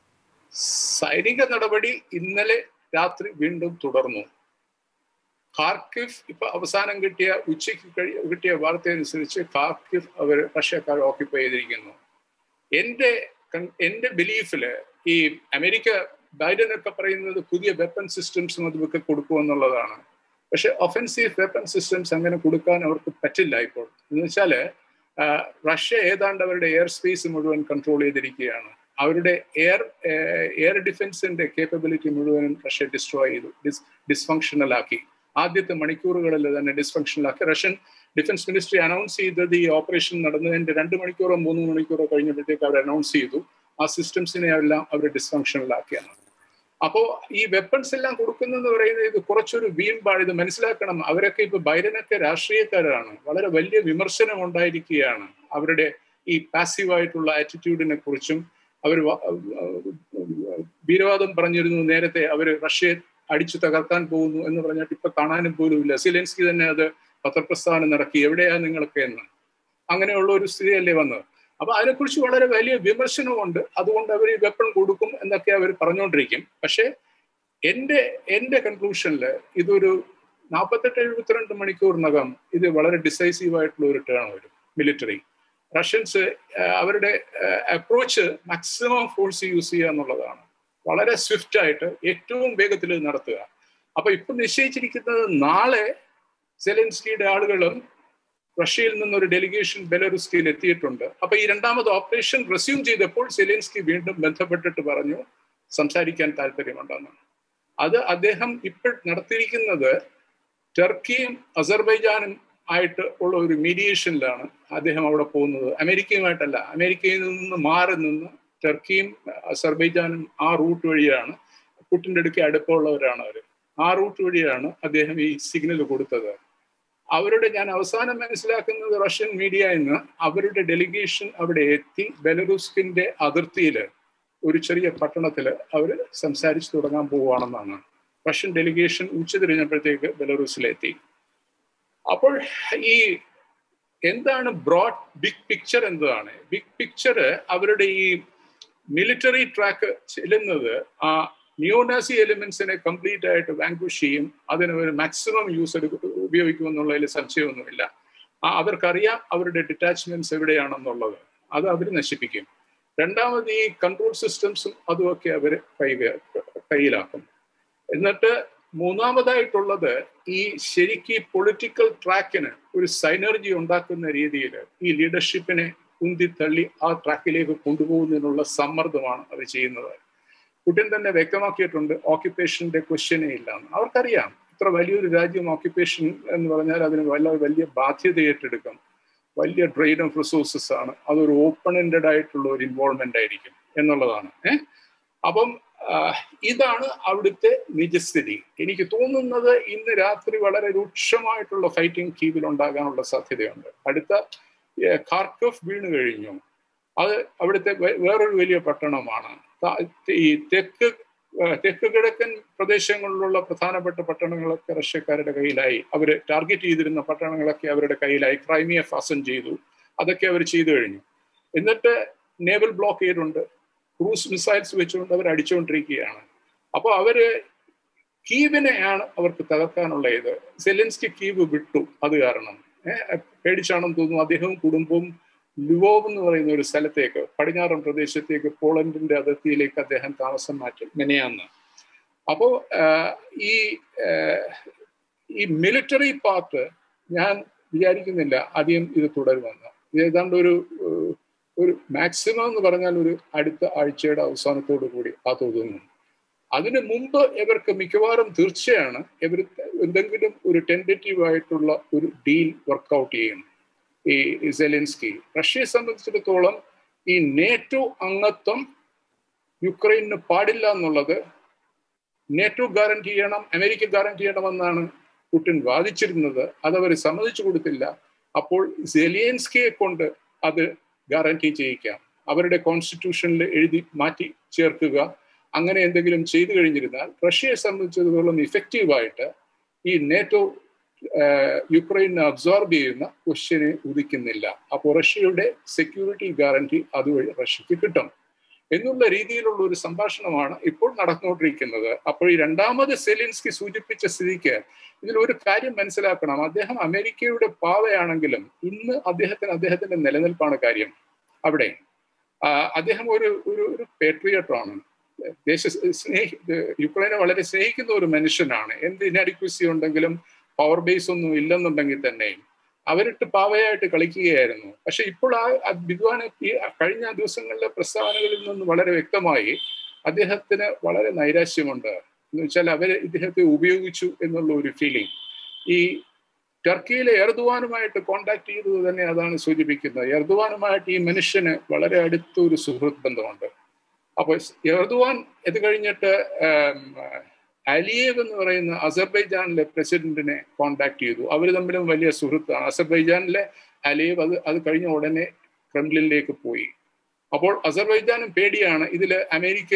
സൈനിക നടപടി ഇന്നലെ രാത്രി വീണ്ടും തുടർന്നു ഖാർക്കിഫ് ഇപ്പൊ അവസാനം കിട്ടിയ ഉച്ചയ്ക്ക് കഴി- കിട്ടിയ വാർത്ത അനുസരിച്ച് ഖാർക്കിഫ് അവർ റഷ്യക്കാർ ഓക്യുപ്പൈ ചെയ്തിരിക്കുന്നു എന്റെ കൺ- എന്റെ ബിലീഫില് ഈ അമേരിക്ക ബൈഡൻ ഒക്കെ പറയുന്നത് പുതിയ വെപ്പൺ സിസ്റ്റംസും അതുമൊക്കെ കൊടുക്കുമെന്നുള്ളതാണ് പക്ഷെ ഒഫൻസീവ് വെപ്പൺ സിസ്റ്റംസ് അങ്ങനെ കൊടുക്കാൻ അവർക്ക് പറ്റില്ല ഇപ്പോൾ എന്ന് വെച്ചാല് ആ, റഷ്യ ഏതാണ്ട് അവരുടെ എയർ സ്പേസ് മുഴുവൻ കൺട്രോൾ ചെയ്തിരിക്കുകയാണ് അവരുടെ എയർ എയർ ഡിഫൻസിന്റെ കേപ്പബിലിറ്റി മുഴുവനും റഷ്യ ഡിസ്ട്രോയ് ചെയ്തു ഡിസ് ഡിസ്ഫങ്ഷണൽ ആക്കി ആദ്യത്തെ മണിക്കൂറുകളിൽ തന്നെ ഡിസ്ഫങ്ഷണൽ ആക്കി റഷ്യൻ ഡിഫൻസ് മിനിസ്ട്രി അനൗൺസ് ചെയ്തത് ഈ ഓപ്പറേഷൻ നടന്നതിന്റെ രണ്ട് മണിക്കൂറോ മൂന്ന് മണിക്കൂറോ കഴിഞ്ഞപ്പോഴത്തേക്ക് അവർ അനൗൺസ് ചെയ്തു ആ സിസ്റ്റംസിനെ എല്ലാം അവർ ഡിസ്ഫങ്ഷണൽ ആക്കിയാണ് അപ്പോ ഈ വെപ്പൺസ് എല്ലാം കൊടുക്കുന്നെന്ന് പറയുന്നത് ഇത് കുറച്ചൊരു വീമ്പാണ് ഇത് മനസ്സിലാക്കണം അവരൊക്കെ ഇപ്പൊ ബൈഡനൊക്കെ രാഷ്ട്രീയക്കാരാണ് വളരെ വലിയ വിമർശനം ഉണ്ടായിരിക്കുകയാണ് അവരുടെ ഈ പാസീവായിട്ടുള്ള ആറ്റിറ്റ്യൂഡിനെ കുറിച്ചും അവർ വീരവാദം പറഞ്ഞിരുന്നു നേരത്തെ അവർ റഷ്യയെ അടിച്ചു തകർക്കാൻ പോകുന്നു എന്ന് പറഞ്ഞിട്ട് ഇപ്പൊ കാണാനും പോലും ഇല്ല സിലെൻസ്കി തന്നെ അത് പത്രപ്രസ്ഥാനം നടക്കി എവിടെയാ നിങ്ങളൊക്കെ എന്ന് അങ്ങനെയുള്ള ഒരു സ്ഥിതിയല്ലേ വന്നത് അപ്പൊ അതിനെക്കുറിച്ച് വളരെ വലിയ വിമർശനമുണ്ട് അതുകൊണ്ട് അവർ ഈ വെപ്പൺ കൊടുക്കും എന്നൊക്കെ അവർ പറഞ്ഞുകൊണ്ടിരിക്കും പക്ഷേ എന്റെ എന്റെ കൺക്ലൂഷനിൽ ഇതൊരു നാൽപ്പത്തെട്ട് എഴുപത്തിരണ്ട് മണിക്കൂറിനകം ഇത് വളരെ ഡിസൈസീവ് ആയിട്ടുള്ള ഒരു ടേൺ വരും മിലിറ്ററി റഷ്യൻസ് അവരുടെ അപ്രോച്ച് മാക്സിമം ഫോഴ്സ് യൂസ് ചെയ്യുക എന്നുള്ളതാണ് വളരെ സ്വിഫ്റ്റ് ആയിട്ട് ഏറ്റവും വേഗത്തിൽ ഇത് നടത്തുക അപ്പൊ ഇപ്പൊ നിശ്ചയിച്ചിരിക്കുന്നത് നാളെ സെലൻസ്കിയുടെ ആളുകളും റഷ്യയിൽ നിന്നൊരു ഡെലിഗേഷൻ ബെലറുസ്കിയിൽ എത്തിയിട്ടുണ്ട് അപ്പൊ ഈ രണ്ടാമത് ഓപ്പറേഷൻ റെസ്യൂം ചെയ്തപ്പോൾ സെലൻസ്കി വീണ്ടും ബന്ധപ്പെട്ടിട്ട് പറഞ്ഞു സംസാരിക്കാൻ താല്പര്യമുണ്ടെന്ന് അത് അദ്ദേഹം ഇപ്പോൾ നടത്തിയിരിക്കുന്നത് ടർക്കിയും അസർബൈജാനും ആയിട്ട് ഉള്ള ഒരു മീഡിയേഷനിലാണ് അദ്ദേഹം അവിടെ പോകുന്നത് അമേരിക്കയുമായിട്ടല്ല അമേരിക്കയിൽ നിന്ന് മാറി നിന്ന് ടർക്കിയും അസർബൈജാനും ആ റൂട്ട് വഴിയാണ് പുട്ടിൻ്റെ അടുക്കെ അടുപ്പമുള്ളവരാണ് അവർ ആ റൂട്ട് വഴിയാണ് അദ്ദേഹം ഈ സിഗ്നൽ കൊടുത്തത് അവരുടെ ഞാൻ അവസാനം മനസ്സിലാക്കുന്നത് റഷ്യൻ മീഡിയ എന്ന് അവരുടെ ഡെലിഗേഷൻ അവിടെ എത്തി ബെലറൂസ്കിന്റെ അതിർത്തിയിൽ ഒരു ചെറിയ പട്ടണത്തിൽ അവർ സംസാരിച്ചു തുടങ്ങാൻ പോവുകയാണെന്നാണ് റഷ്യൻ ഡെലിഗേഷൻ ഉച്ചതിരിഞ്ഞപ്പോഴത്തേക്ക് ബെലറൂസിലെത്തി അപ്പോൾ ഈ എന്താണ് ബ്രോഡ് ബിഗ് പിക്ചർ എന്നതാണ് ബിഗ് പിക്ചർ അവരുടെ ഈ മിലിറ്ററി ട്രാക്ക് ചെല്ലുന്നത് ആ ന്യൂനാസി എലിമെന്റ്സിനെ കംപ്ലീറ്റ് ആയിട്ട് വാങ്കുഷ് ചെയ്യും അതിന് ഒരു മാക്സിമം യൂസ് ഉപയോഗിക്കുമെന്നുള്ളതിൽ സംശയമൊന്നുമില്ല ആ അവർക്കറിയാം അവരുടെ ഡിറ്റാച്ച്മെന്റ്സ് എവിടെയാണെന്നുള്ളത് അത് അവർ നശിപ്പിക്കും രണ്ടാമത് ഈ കൺട്രോൾ സിസ്റ്റംസും അതുമൊക്കെ അവർ കൈ കയ്യിലാക്കും എന്നിട്ട് മൂന്നാമതായിട്ടുള്ളത് ഈ ശരിക്ക് പൊളിറ്റിക്കൽ ട്രാക്കിന് ഒരു സൈനർജി ഉണ്ടാക്കുന്ന രീതിയിൽ ഈ ലീഡർഷിപ്പിനെ ഉന്തിത്തള്ളി ആ ട്രാക്കിലേക്ക് കൊണ്ടുപോകുന്നതിനുള്ള സമ്മർദ്ദമാണ് അവർ ചെയ്യുന്നത് പുടിൻ തന്നെ വ്യക്തമാക്കിയിട്ടുണ്ട് ഓക്യുപ്പേഷന്റെ ക്വസ്റ്റ്യനേ ഇല്ല എന്ന് അവർക്കറിയാം ഇത്ര വലിയൊരു രാജ്യം ഓക്യുപ്പേഷൻ എന്ന് പറഞ്ഞാൽ അതിന് വല്ല വലിയ ബാധ്യത ഏറ്റെടുക്കും വലിയ ഡ്രെയിൻ ഓഫ് റിസോഴ്സസ് ആണ് അതൊരു ഓപ്പൺ എൻഡഡ് ആയിട്ടുള്ള ഒരു ഇൻവോൾവ്മെന്റ് ആയിരിക്കും എന്നുള്ളതാണ് ഏഹ് അപ്പം ഇതാണ് അവിടുത്തെ നിജസ്ഥിതി എനിക്ക് തോന്നുന്നത് ഇന്ന് രാത്രി വളരെ രൂക്ഷമായിട്ടുള്ള ഫൈറ്റിംഗ് കീവിൽ ഉണ്ടാകാനുള്ള സാധ്യതയുണ്ട് അടുത്ത ഖാർക്കഫ് വീണ് കഴിഞ്ഞു അത് അവിടുത്തെ വേറൊരു വലിയ പട്ടണമാണ് ഈ തെക്ക് തെക്ക് കിഴക്കൻ പ്രദേശങ്ങളിലുള്ള പ്രധാനപ്പെട്ട പട്ടണങ്ങളൊക്കെ റഷ്യക്കാരുടെ കയ്യിലായി അവർ ടാർഗറ്റ് ചെയ്തിരുന്ന പട്ടണങ്ങളൊക്കെ അവരുടെ കയ്യിലായി ക്രൈമിയ ഫാസൻ ചെയ്തു അതൊക്കെ അവർ ചെയ്തു കഴിഞ്ഞു എന്നിട്ട് നേവൽ ബ്ലോക്കേഡ് ഉണ്ട് ക്രൂസ് മിസൈൽസ് വെച്ചുകൊണ്ട് അവർ അടിച്ചുകൊണ്ടിരിക്കുകയാണ് അപ്പോൾ അവര് കീവിനെയാണ് അവർക്ക് തകർക്കാനുള്ള ഇത് സെലൻസ്കി കീവ് വിട്ടു അത് കാരണം പേടിച്ചാണെന്ന് തോന്നുന്നു അദ്ദേഹവും കുടുംബവും ലുവോവ് എന്ന് പറയുന്ന ഒരു സ്ഥലത്തേക്ക് പടിഞ്ഞാറൻ പ്രദേശത്തേക്ക് പോളണ്ടിന്റെ അതിർത്തിയിലേക്ക് അദ്ദേഹം താമസം മാറ്റി മെനയാന്ന് അപ്പോ ഈ ഈ മിലിറ്ററി പാർട്ട് ഞാൻ വിചാരിക്കുന്നില്ല അധികം ഇത് തുടരുമെന്ന് ഏതാണ്ട് ഒരു ഒരു മാക്സിമം എന്ന് പറഞ്ഞാൽ ഒരു അടുത്ത ആഴ്ചയുടെ അവസാനത്തോടു കൂടി ആ തോന്നുന്നു അതിനു മുമ്പ് ഇവർക്ക് മിക്കവാറും തീർച്ചയാണ് ഇവർ എന്തെങ്കിലും ഒരു ടെൻഡറ്റീവ് ആയിട്ടുള്ള ഒരു ഡീൽ വർക്കൗട്ട് ചെയ്യും ഈ സെലിൻസ്കി റഷ്യയെ സംബന്ധിച്ചിടത്തോളം ഈ നേറ്റോ അംഗത്വം യുക്രൈനു പാടില്ല എന്നുള്ളത് നേറ്റോ ഗ്യാരണ്ടി ചെയ്യണം അമേരിക്ക ഗ്യാരണ്ടി ചെയ്യണമെന്നാണ് പുടിൻ വാദിച്ചിരുന്നത് അതവർ സമ്മതിച്ചു കൊടുത്തില്ല അപ്പോൾ സെലിയൻസ്കിയെ കൊണ്ട് അത് ഗ്യാരണ്ടി ചെയ്യിക്കാം അവരുടെ കോൺസ്റ്റിറ്റ്യൂഷനിൽ എഴുതി മാറ്റി ചേർക്കുക അങ്ങനെ എന്തെങ്കിലും ചെയ്തു കഴിഞ്ഞിരുന്നാൽ റഷ്യയെ സംബന്ധിച്ചിടത്തോളം ഇഫക്റ്റീവായിട്ട് ഈ നേറ്റോ യുക്രൈനെ അബ്സോർബ് ചെയ്യുന്ന ക്വസ്റ്റ്യനെ ഉദിക്കുന്നില്ല അപ്പോൾ റഷ്യയുടെ സെക്യൂരിറ്റി ഗ്യാരണ്ടി അതുവഴി റഷ്യക്ക് കിട്ടും എന്നുള്ള രീതിയിലുള്ള ഒരു സംഭാഷണമാണ് ഇപ്പോൾ നടന്നുകൊണ്ടിരിക്കുന്നത് അപ്പോൾ ഈ രണ്ടാമത് സെലിൻസ്കി സൂചിപ്പിച്ച സ്ഥിതിക്ക് ഇതിൽ ഒരു കാര്യം മനസ്സിലാക്കണം അദ്ദേഹം അമേരിക്കയുടെ പാവയാണെങ്കിലും ഇന്ന് അദ്ദേഹത്തിന് അദ്ദേഹത്തിന്റെ നിലനിൽപ്പാണ് കാര്യം അവിടെ അദ്ദേഹം ഒരു ഒരു ഒരു പേട്രിയറ്റാണ് ദേശ സ്നേഹി യുക്രൈനെ വളരെ സ്നേഹിക്കുന്ന ഒരു മനുഷ്യനാണ് എന്ത് ഇനഡിക്വസി ഉണ്ടെങ്കിലും പവർ ബേസ് ഒന്നും ഇല്ലെന്നുണ്ടെങ്കിൽ തന്നെയും അവരിട്ട് പാവയായിട്ട് കളിക്കുകയായിരുന്നു പക്ഷെ ഇപ്പോൾ ആ വിദ്വാൻ കഴിഞ്ഞ ദിവസങ്ങളിലെ പ്രസ്താവനകളിൽ നിന്ന് വളരെ വ്യക്തമായി അദ്ദേഹത്തിന് വളരെ നൈരാശ്യമുണ്ട് എന്ന് വെച്ചാൽ അവർ ഇദ്ദേഹത്തെ ഉപയോഗിച്ചു എന്നുള്ള ഒരു ഫീലിംഗ് ഈ ടർക്കിയിലെ എർദുവാനുമായിട്ട് കോണ്ടാക്ട് ചെയ്തത് തന്നെ അതാണ് സൂചിപ്പിക്കുന്നത് എർദുവാനുമായിട്ട് ഈ മനുഷ്യന് വളരെ അടുത്ത ഒരു സുഹൃത്ത് ബന്ധമുണ്ട് അപ്പോൾ എർദുവാൻ ഇത് കഴിഞ്ഞിട്ട് അലിയേവ് എന്ന് പറയുന്ന അസർബൈജാനിലെ പ്രസിഡന്റിനെ കോണ്ടാക്ട് ചെയ്തു അവർ തമ്മിലും വലിയ സുഹൃത്താണ് അസർബൈജാനിലെ അലിയേവ് അത് അത് കഴിഞ്ഞ ഉടനെ ക്രെംലിനിലേക്ക് പോയി അപ്പോൾ അസർബൈജാനും പേടിയാണ് ഇതിൽ അമേരിക്ക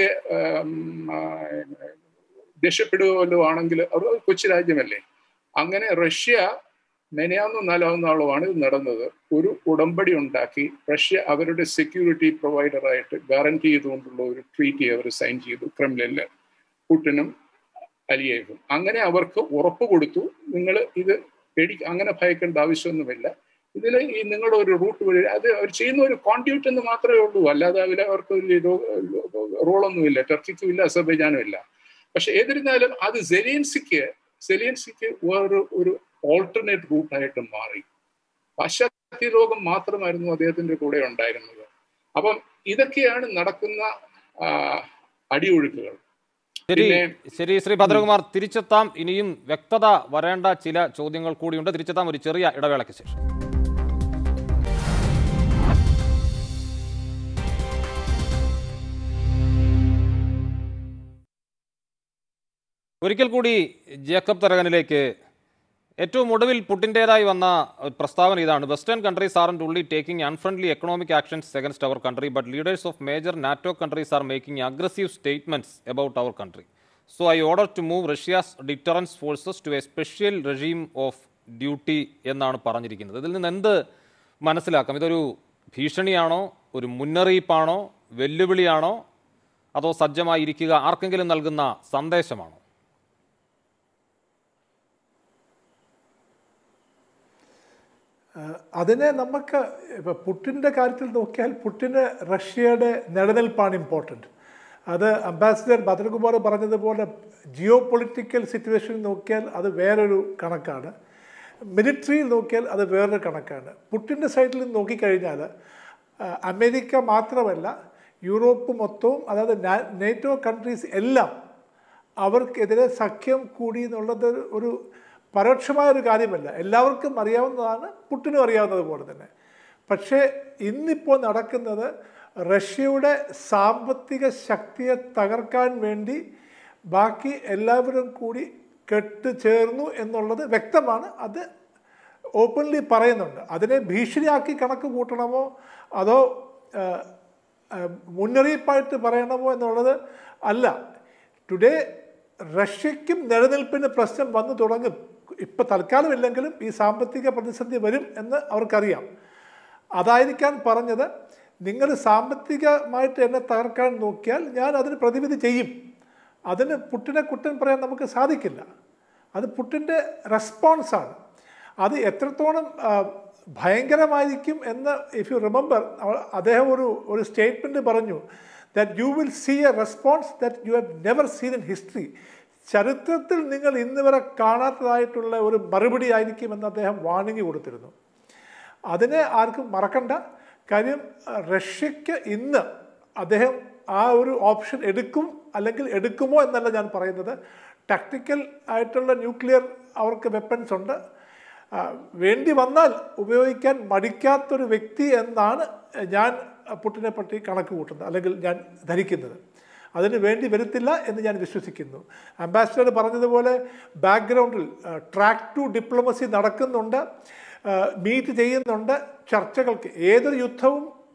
രക്ഷപ്പെടുകയല്ലോ ആണെങ്കിൽ അവർ കൊച്ചു രാജ്യമല്ലേ അങ്ങനെ റഷ്യ മെനയാവുന്ന നാലാവുന്ന ആളുമാണ് ഇത് നടന്നത് ഒരു ഉടമ്പടി ഉണ്ടാക്കി റഷ്യ അവരുടെ സെക്യൂരിറ്റി പ്രൊവൈഡറായിട്ട് ഗ്യാരണ്ടി ചെയ്തുകൊണ്ടുള്ള ഒരു ട്രീറ്റി അവർ സൈൻ ചെയ്തു ക്രെംലിനിൽ പുട്ടിനും അലിയേവും അങ്ങനെ അവർക്ക് ഉറപ്പ് കൊടുത്തു നിങ്ങൾ ഇത് പേടി അങ്ങനെ ഭയക്കേണ്ട ആവശ്യമൊന്നുമില്ല ഇതിൽ ഈ നിങ്ങളുടെ ഒരു റൂട്ട് വഴി അത് അവർ ചെയ്യുന്ന ഒരു കോൺട്യൂട്ട് എന്ന് മാത്രമേ ഉള്ളൂ അല്ലാതെ അതിൽ അവർക്ക് ഒരു റോളൊന്നുമില്ല ടർക്കിക്കും ഇല്ല അസർബൈജാനും ഇല്ല പക്ഷെ ഏതിരുന്നാലും അത് സെലിയൻസിക്ക് സെലിയൻസിക്ക് വേറൊരു ഒരു ഓൾട്ടർനേറ്റ് റൂട്ടായിട്ട് മാറി പാശ്ചാത്യ ലോകം മാത്രമായിരുന്നു അദ്ദേഹത്തിന്റെ കൂടെ ഉണ്ടായിരുന്നത് അപ്പം ഇതൊക്കെയാണ് നടക്കുന്ന അടിയൊഴുക്കുകൾ ശരി ശരി ശ്രീ ഭദ്രകുമാർ തിരിച്ചെത്താം ഇനിയും വ്യക്തത വരേണ്ട ചില ചോദ്യങ്ങൾ കൂടിയുണ്ട് തിരിച്ചെത്താം ഒരു ചെറിയ ഇടവേളയ്ക്ക് ശേഷം ഒരിക്കൽ കൂടി ജേക്കബ് തരകനിലേക്ക് ഏറ്റവും ഒടുവിൽ പുട്ടിൻ്റെതായി വന്ന പ്രസ്താവന ഇതാണ് western countries are only taking unfriendly economic actions against our country but leaders of major NATO countries are making aggressive statements about our country so I order to move Russia's deterrence forces to a special regime of duty എന്നാണ് പറഞ്ഞിരിക്കുന്നത് ഇതിൽ നിന്ന് എന്ത് മനസ്സിലാക്കാം ഇതൊരു ഭീഷണിയാണോ ഒരു മുന്നറിയിപ്പാണോ വെല്ലുവിളിയാണോ അതോ സജ്ജമായിരിക്കുക ആർക്കെങ്കിലും നൽകുന്ന സന്ദേശമാണോ അതിനെ നമുക്ക് ഇപ്പം പുട്ടിൻ്റെ കാര്യത്തിൽ നോക്കിയാൽ പുട്ടിന് റഷ്യയുടെ നിലനിൽപ്പാണ് ഇമ്പോർട്ടൻറ്റ് അത് അംബാസിഡർ ഭദ്രകുമാർ പറഞ്ഞതുപോലെ ജിയോ പൊളിറ്റിക്കൽ സിറ്റുവേഷൻ നോക്കിയാൽ അത് വേറൊരു കണക്കാണ് മിലിറ്ററിയിൽ നോക്കിയാൽ അത് വേറൊരു കണക്കാണ് പുട്ടിൻ്റെ സൈഡിൽ നിന്ന് നോക്കിക്കഴിഞ്ഞാൽ അമേരിക്ക മാത്രമല്ല യൂറോപ്പ് മൊത്തവും അതായത് നേറ്റോ കൺട്രീസ് എല്ലാം അവർക്കെതിരെ സഖ്യം കൂടി എന്നുള്ളത് ഒരു പരോക്ഷമായ ഒരു കാര്യമല്ല എല്ലാവർക്കും അറിയാവുന്നതാണ് പുട്ടിനും അറിയാവുന്നത് പോലെ തന്നെ പക്ഷേ ഇന്നിപ്പോൾ നടക്കുന്നത് റഷ്യയുടെ സാമ്പത്തിക ശക്തിയെ തകർക്കാൻ വേണ്ടി ബാക്കി എല്ലാവരും കൂടി കെട്ട് ചേർന്നു എന്നുള്ളത് വ്യക്തമാണ് അത് ഓപ്പൺലി പറയുന്നുണ്ട് അതിനെ ഭീഷണിയാക്കി കണക്ക് കൂട്ടണമോ അതോ മുന്നറിയിപ്പായിട്ട് പറയണമോ എന്നുള്ളത് അല്ല ടുഡേ റഷ്യയ്ക്കും നിലനിൽപ്പിന് പ്രശ്നം വന്നു തുടങ്ങും ഇപ്പം തൽക്കാലം ഇല്ലെങ്കിലും ഈ സാമ്പത്തിക പ്രതിസന്ധി വരും എന്ന് അവർക്കറിയാം അതായിരിക്കാൻ പറഞ്ഞത് നിങ്ങൾ സാമ്പത്തികമായിട്ട് എന്നെ തകർക്കാൻ നോക്കിയാൽ ഞാൻ അതിന് പ്രതിവിധി ചെയ്യും അതിന് പുട്ടിനെ കുറ്റം പറയാൻ നമുക്ക് സാധിക്കില്ല അത് പുട്ടിൻ്റെ റെസ്പോൺസാണ് അത് എത്രത്തോളം ഭയങ്കരമായിരിക്കും എന്ന് ഇഫ് യു റിമെമ്പർ അദ്ദേഹം ഒരു ഒരു സ്റ്റേറ്റ്മെൻറ്റ് പറഞ്ഞു that you will see a response that you have never seen in history ചരിത്രത്തിൽ നിങ്ങൾ ഇന്ന് വരെ കാണാത്തതായിട്ടുള്ള ഒരു മറുപടി ആയിരിക്കുമെന്ന് അദ്ദേഹം വാണിംഗ് കൊടുത്തിരുന്നു അതിനെ ആർക്കും മറക്കണ്ട കാര്യം റഷ്യക്ക് ഇന്ന് അദ്ദേഹം ആ ഒരു ഓപ്ഷൻ എടുക്കും അല്ലെങ്കിൽ എടുക്കുമോ എന്നല്ല ഞാൻ പറയുന്നത് ടാക്ടിക്കൽ ആയിട്ടുള്ള ന്യൂക്ലിയർ അവർക്ക് വെപ്പൺസ് ഉണ്ട് വേണ്ടി വന്നാൽ ഉപയോഗിക്കാൻ മടിക്കാത്തൊരു വ്യക്തി എന്നാണ് ഞാൻ പുട്ടിനെ പറ്റി കണക്ക് കൂട്ടുന്നത് അല്ലെങ്കിൽ ഞാൻ ധരിക്കുന്നത് അതിന് വേണ്ടി വരുത്തില്ല എന്ന് ഞാൻ വിശ്വസിക്കുന്നു അംബാസിഡർ പറഞ്ഞതുപോലെ ബാക്ക്ഗ്രൗണ്ടിൽ ട്രാക്ക് ടു ഡിപ്ലോമസി നടക്കുന്നുണ്ട് മീറ്റ് ചെയ്യുന്നുണ്ട് ചർച്ചകൾക്ക് ഏതൊരു യുദ്ധവും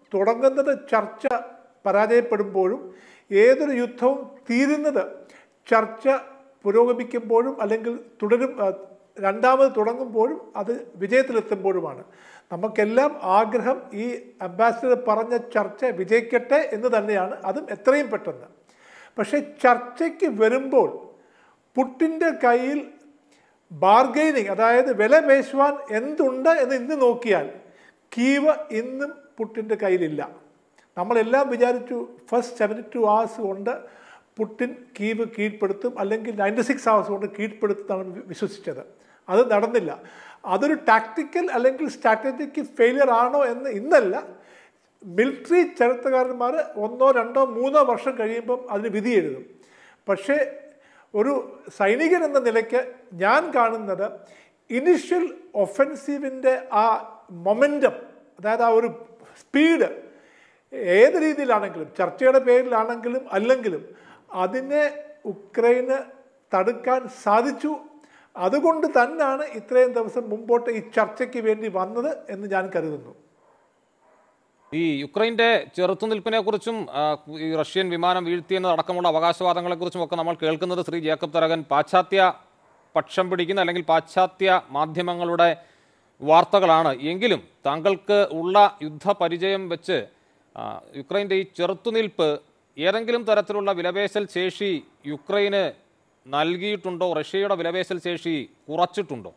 തുടങ്ങുന്നത് ചർച്ച പരാജയപ്പെടുമ്പോഴും ഏതൊരു യുദ്ധവും തീരുന്നത് ചർച്ച പുരോഗമിക്കുമ്പോഴും അല്ലെങ്കിൽ തുടരും ആ, രണ്ടാമത് തുടങ്ങുമ്പോഴും അത് വിജയത്തിലെത്തുമ്പോഴുമാണ് നമുക്കെല്ലാം ആഗ്രഹം ഈ അംബാസിഡർ പറഞ്ഞ ചർച്ച വിജയിക്കട്ടെ എന്ന് തന്നെയാണ് അതും എത്രയും പെട്ടെന്ന് പക്ഷേ ചർച്ചയ്ക്ക് വരുമ്പോൾ പുട്ടിൻ്റെ കയ്യിൽ ബാർഗൈനിങ് അതായത് വില പേശുവാൻ എന്തുണ്ട് എന്ന് ഇന്ന് നോക്കിയാൽ കീവ് ഇന്നും പുട്ടിൻ്റെ കയ്യിലില്ല നമ്മളെല്ലാം വിചാരിച്ചു ഫസ്റ്റ് സെവൻറ്റി ടു hours കൊണ്ട് പുട്ടിൻ കീവ് കീഴ്പ്പെടുത്തും അല്ലെങ്കിൽ നയൻറ്റി സിക്സ് hours കൊണ്ട് കീഴ്പ്പെടുത്തുന്നതാണ് വി- വിശ്വസിച്ചത് അത് നടന്നില്ല അതൊരു ടാക്ടിക്കൽ അല്ലെങ്കിൽ സ്ട്രാറ്റജിക്ക് ഫെയിലിയർ ആണോ എന്ന് ഇന്നല്ല മിലിറ്ററി ചരിത്രകാരന്മാർ ഒന്നോ രണ്ടോ മൂന്നോ വർഷം കഴിയുമ്പം അതിന് വിധി എഴുതും പക്ഷേ ഒരു സൈനികൻ എന്ന നിലയ്ക്ക് ഞാൻ കാണുന്നത് ഇനിഷ്യൽ ഒഫൻസീവിൻ്റെ ആ മൊമെൻറ്റം അതായത് ആ ഒരു സ്പീഡ് ഏത് രീതിയിലാണെങ്കിലും ചർച്ചയുടെ പേരിലാണെങ്കിലും അല്ലെങ്കിലും അതിനെ ഉക്രൈന് തടുക്കാൻ സാധിച്ചു അതുകൊണ്ട് തന്നെയാണ് ഇത്രയും ദിവസം മുമ്പോട്ട് ഈ ചർച്ചയ്ക്ക് വേണ്ടി വന്നത് എന്ന് ഞാൻ കരുതുന്നു ഈ യുക്രൈന്റെ ചെറുത്തുനിൽപ്പിനെ കുറിച്ചും ഈ റഷ്യൻ വിമാനം വീഴ്ത്തിയെന്നത് അടക്കമുള്ള അവകാശവാദങ്ങളെ കുറിച്ചും ഒക്കെ നമ്മൾ കേൾക്കുന്നത് ശ്രീ ജേക്കബ് തരകൻ പാശ്ചാത്യ പക്ഷം പിടിക്കുന്ന അല്ലെങ്കിൽ പാശ്ചാത്യ മാധ്യമങ്ങളുടെ വാർത്തകളാണ് എങ്കിലും താങ്കൾക്ക് ഉള്ള യുദ്ധപരിചയം വെച്ച് ആ, യുക്രൈന്റെ ഈ ചെറുത്തുനിൽപ്പ് ഏതെങ്കിലും തരത്തിലുള്ള വിലപേശൽ ശേഷി യുക്രൈന് നൽകിയിട്ടുണ്ടോ റഷ്യയുടെ വിലപേശൽ ശേഷി കുറച്ചിട്ടുണ്ടോ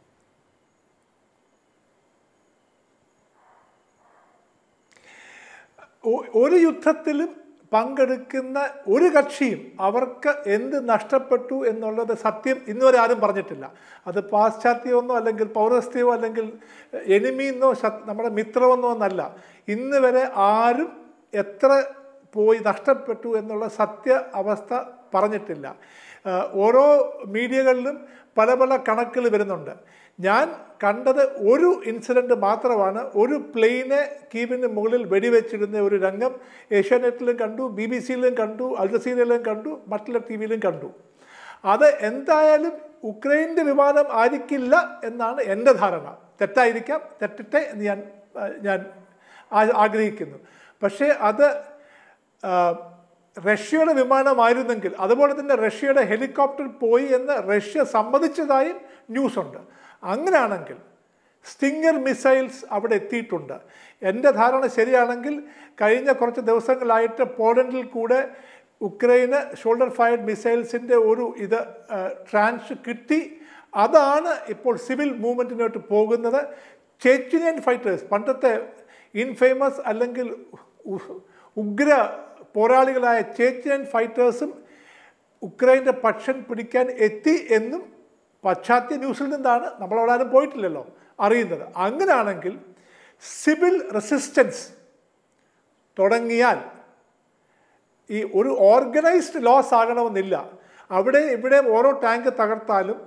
ഒ- ഒരു യുദ്ധത്തിലും പങ്കെടുക്കുന്ന ഒരു കക്ഷിയും അവർക്ക് എന്ത് നഷ്ടപ്പെട്ടു എന്നുള്ളത് സത്യം ഇന്നുവരെ ആരും പറഞ്ഞിട്ടില്ല അത് പാശ്ചാത്യമൊന്നോ അല്ലെങ്കിൽ പൗരസ്ത്യമോ അല്ലെങ്കിൽ എനിമിന്നോ ശ- നമ്മുടെ മിത്രമെന്നോ എന്നല്ല ഇന്ന് വരെ ആരും എത്ര പോയി നഷ്ടപ്പെട്ടു എന്നുള്ള സത്യ അവസ്ഥ പറഞ്ഞിട്ടില്ല ആ, ഓരോ മീഡിയകളിലും പല പല കണക്കുകൾ വരുന്നുണ്ട് ഞാൻ കണ്ടത് ഒരു ഇൻസിഡൻറ്റ് മാത്രമാണ് ഒരു പ്ലെയിനെ കീവിന് മുകളിൽ വെടിവെച്ചിരുന്ന ഒരു രംഗം ഏഷ്യാനെറ്റിലും കണ്ടു ബി ബി സിയിലും കണ്ടു അൽജസീരയിലും കണ്ടു മറ്റുള്ള ടി വിയിലും കണ്ടു അത് എന്തായാലും ഉക്രൈൻ്റെ വിമാനം ആയിരിക്കില്ല എന്നാണ് എൻ്റെ ധാരണ തെറ്റായിരിക്കാം തെറ്റട്ടെ എന്ന് ഞാൻ ആ, ഞാൻ ആ- ആഗ്രഹിക്കുന്നു പക്ഷേ അത് ആ, റഷ്യയുടെ വിമാനമായിരുന്നെങ്കിൽ അതുപോലെ തന്നെ റഷ്യയുടെ ഹെലികോപ്റ്റർ പോയി എന്ന് റഷ്യ സമ്മതിച്ചതായും ന്യൂസുണ്ട് അങ്ങനെയാണെങ്കിൽ സ്റ്റിങ്ങർ മിസൈൽസ് അവിടെ എത്തിയിട്ടുണ്ട് എൻ്റെ ധാരണ ശരിയാണെങ്കിൽ കഴിഞ്ഞ കുറച്ച് ദിവസങ്ങളായിട്ട് പോളണ്ടിൽ കൂടെ ഉക്രൈന് ഷോൾഡർ ഫയർഡ് മിസൈൽസിൻ്റെ ഒരു ഇത് ട്രാൻസ് കിട്ടി അതാണ് ഇപ്പോൾ സിവിൽ മൂവ്മെൻറ്റിനോട്ട് പോകുന്നത് ചെച്ചിനിയൻ ഫൈറ്റേഴ്സ് പണ്ടത്തെ ഇൻഫേമസ് അല്ലെങ്കിൽ ഉ- ഉഗ്ര പോരാളികളായ ചേച്ചിയൻ ഫൈറ്റേഴ്സും ഉക്രൈൻ്റെ പക്ഷം പിടിക്കാൻ എത്തി എന്നും പാശ്ചാത്യ ന്യൂസിൽ നിന്നാണ് നമ്മളവിടെ ആരും പോയിട്ടില്ലല്ലോ അറിയുന്നത് അങ്ങനെയാണെങ്കിൽ സിവിൽ റെസിസ്റ്റൻസ് തുടങ്ങിയാൽ ഈ ഒരു ഓർഗനൈസ്ഡ് ലോസ് ആകണമെന്നില്ല അവിടെ ഇവിടെ ഓരോ ടാങ്ക് തകർത്താലും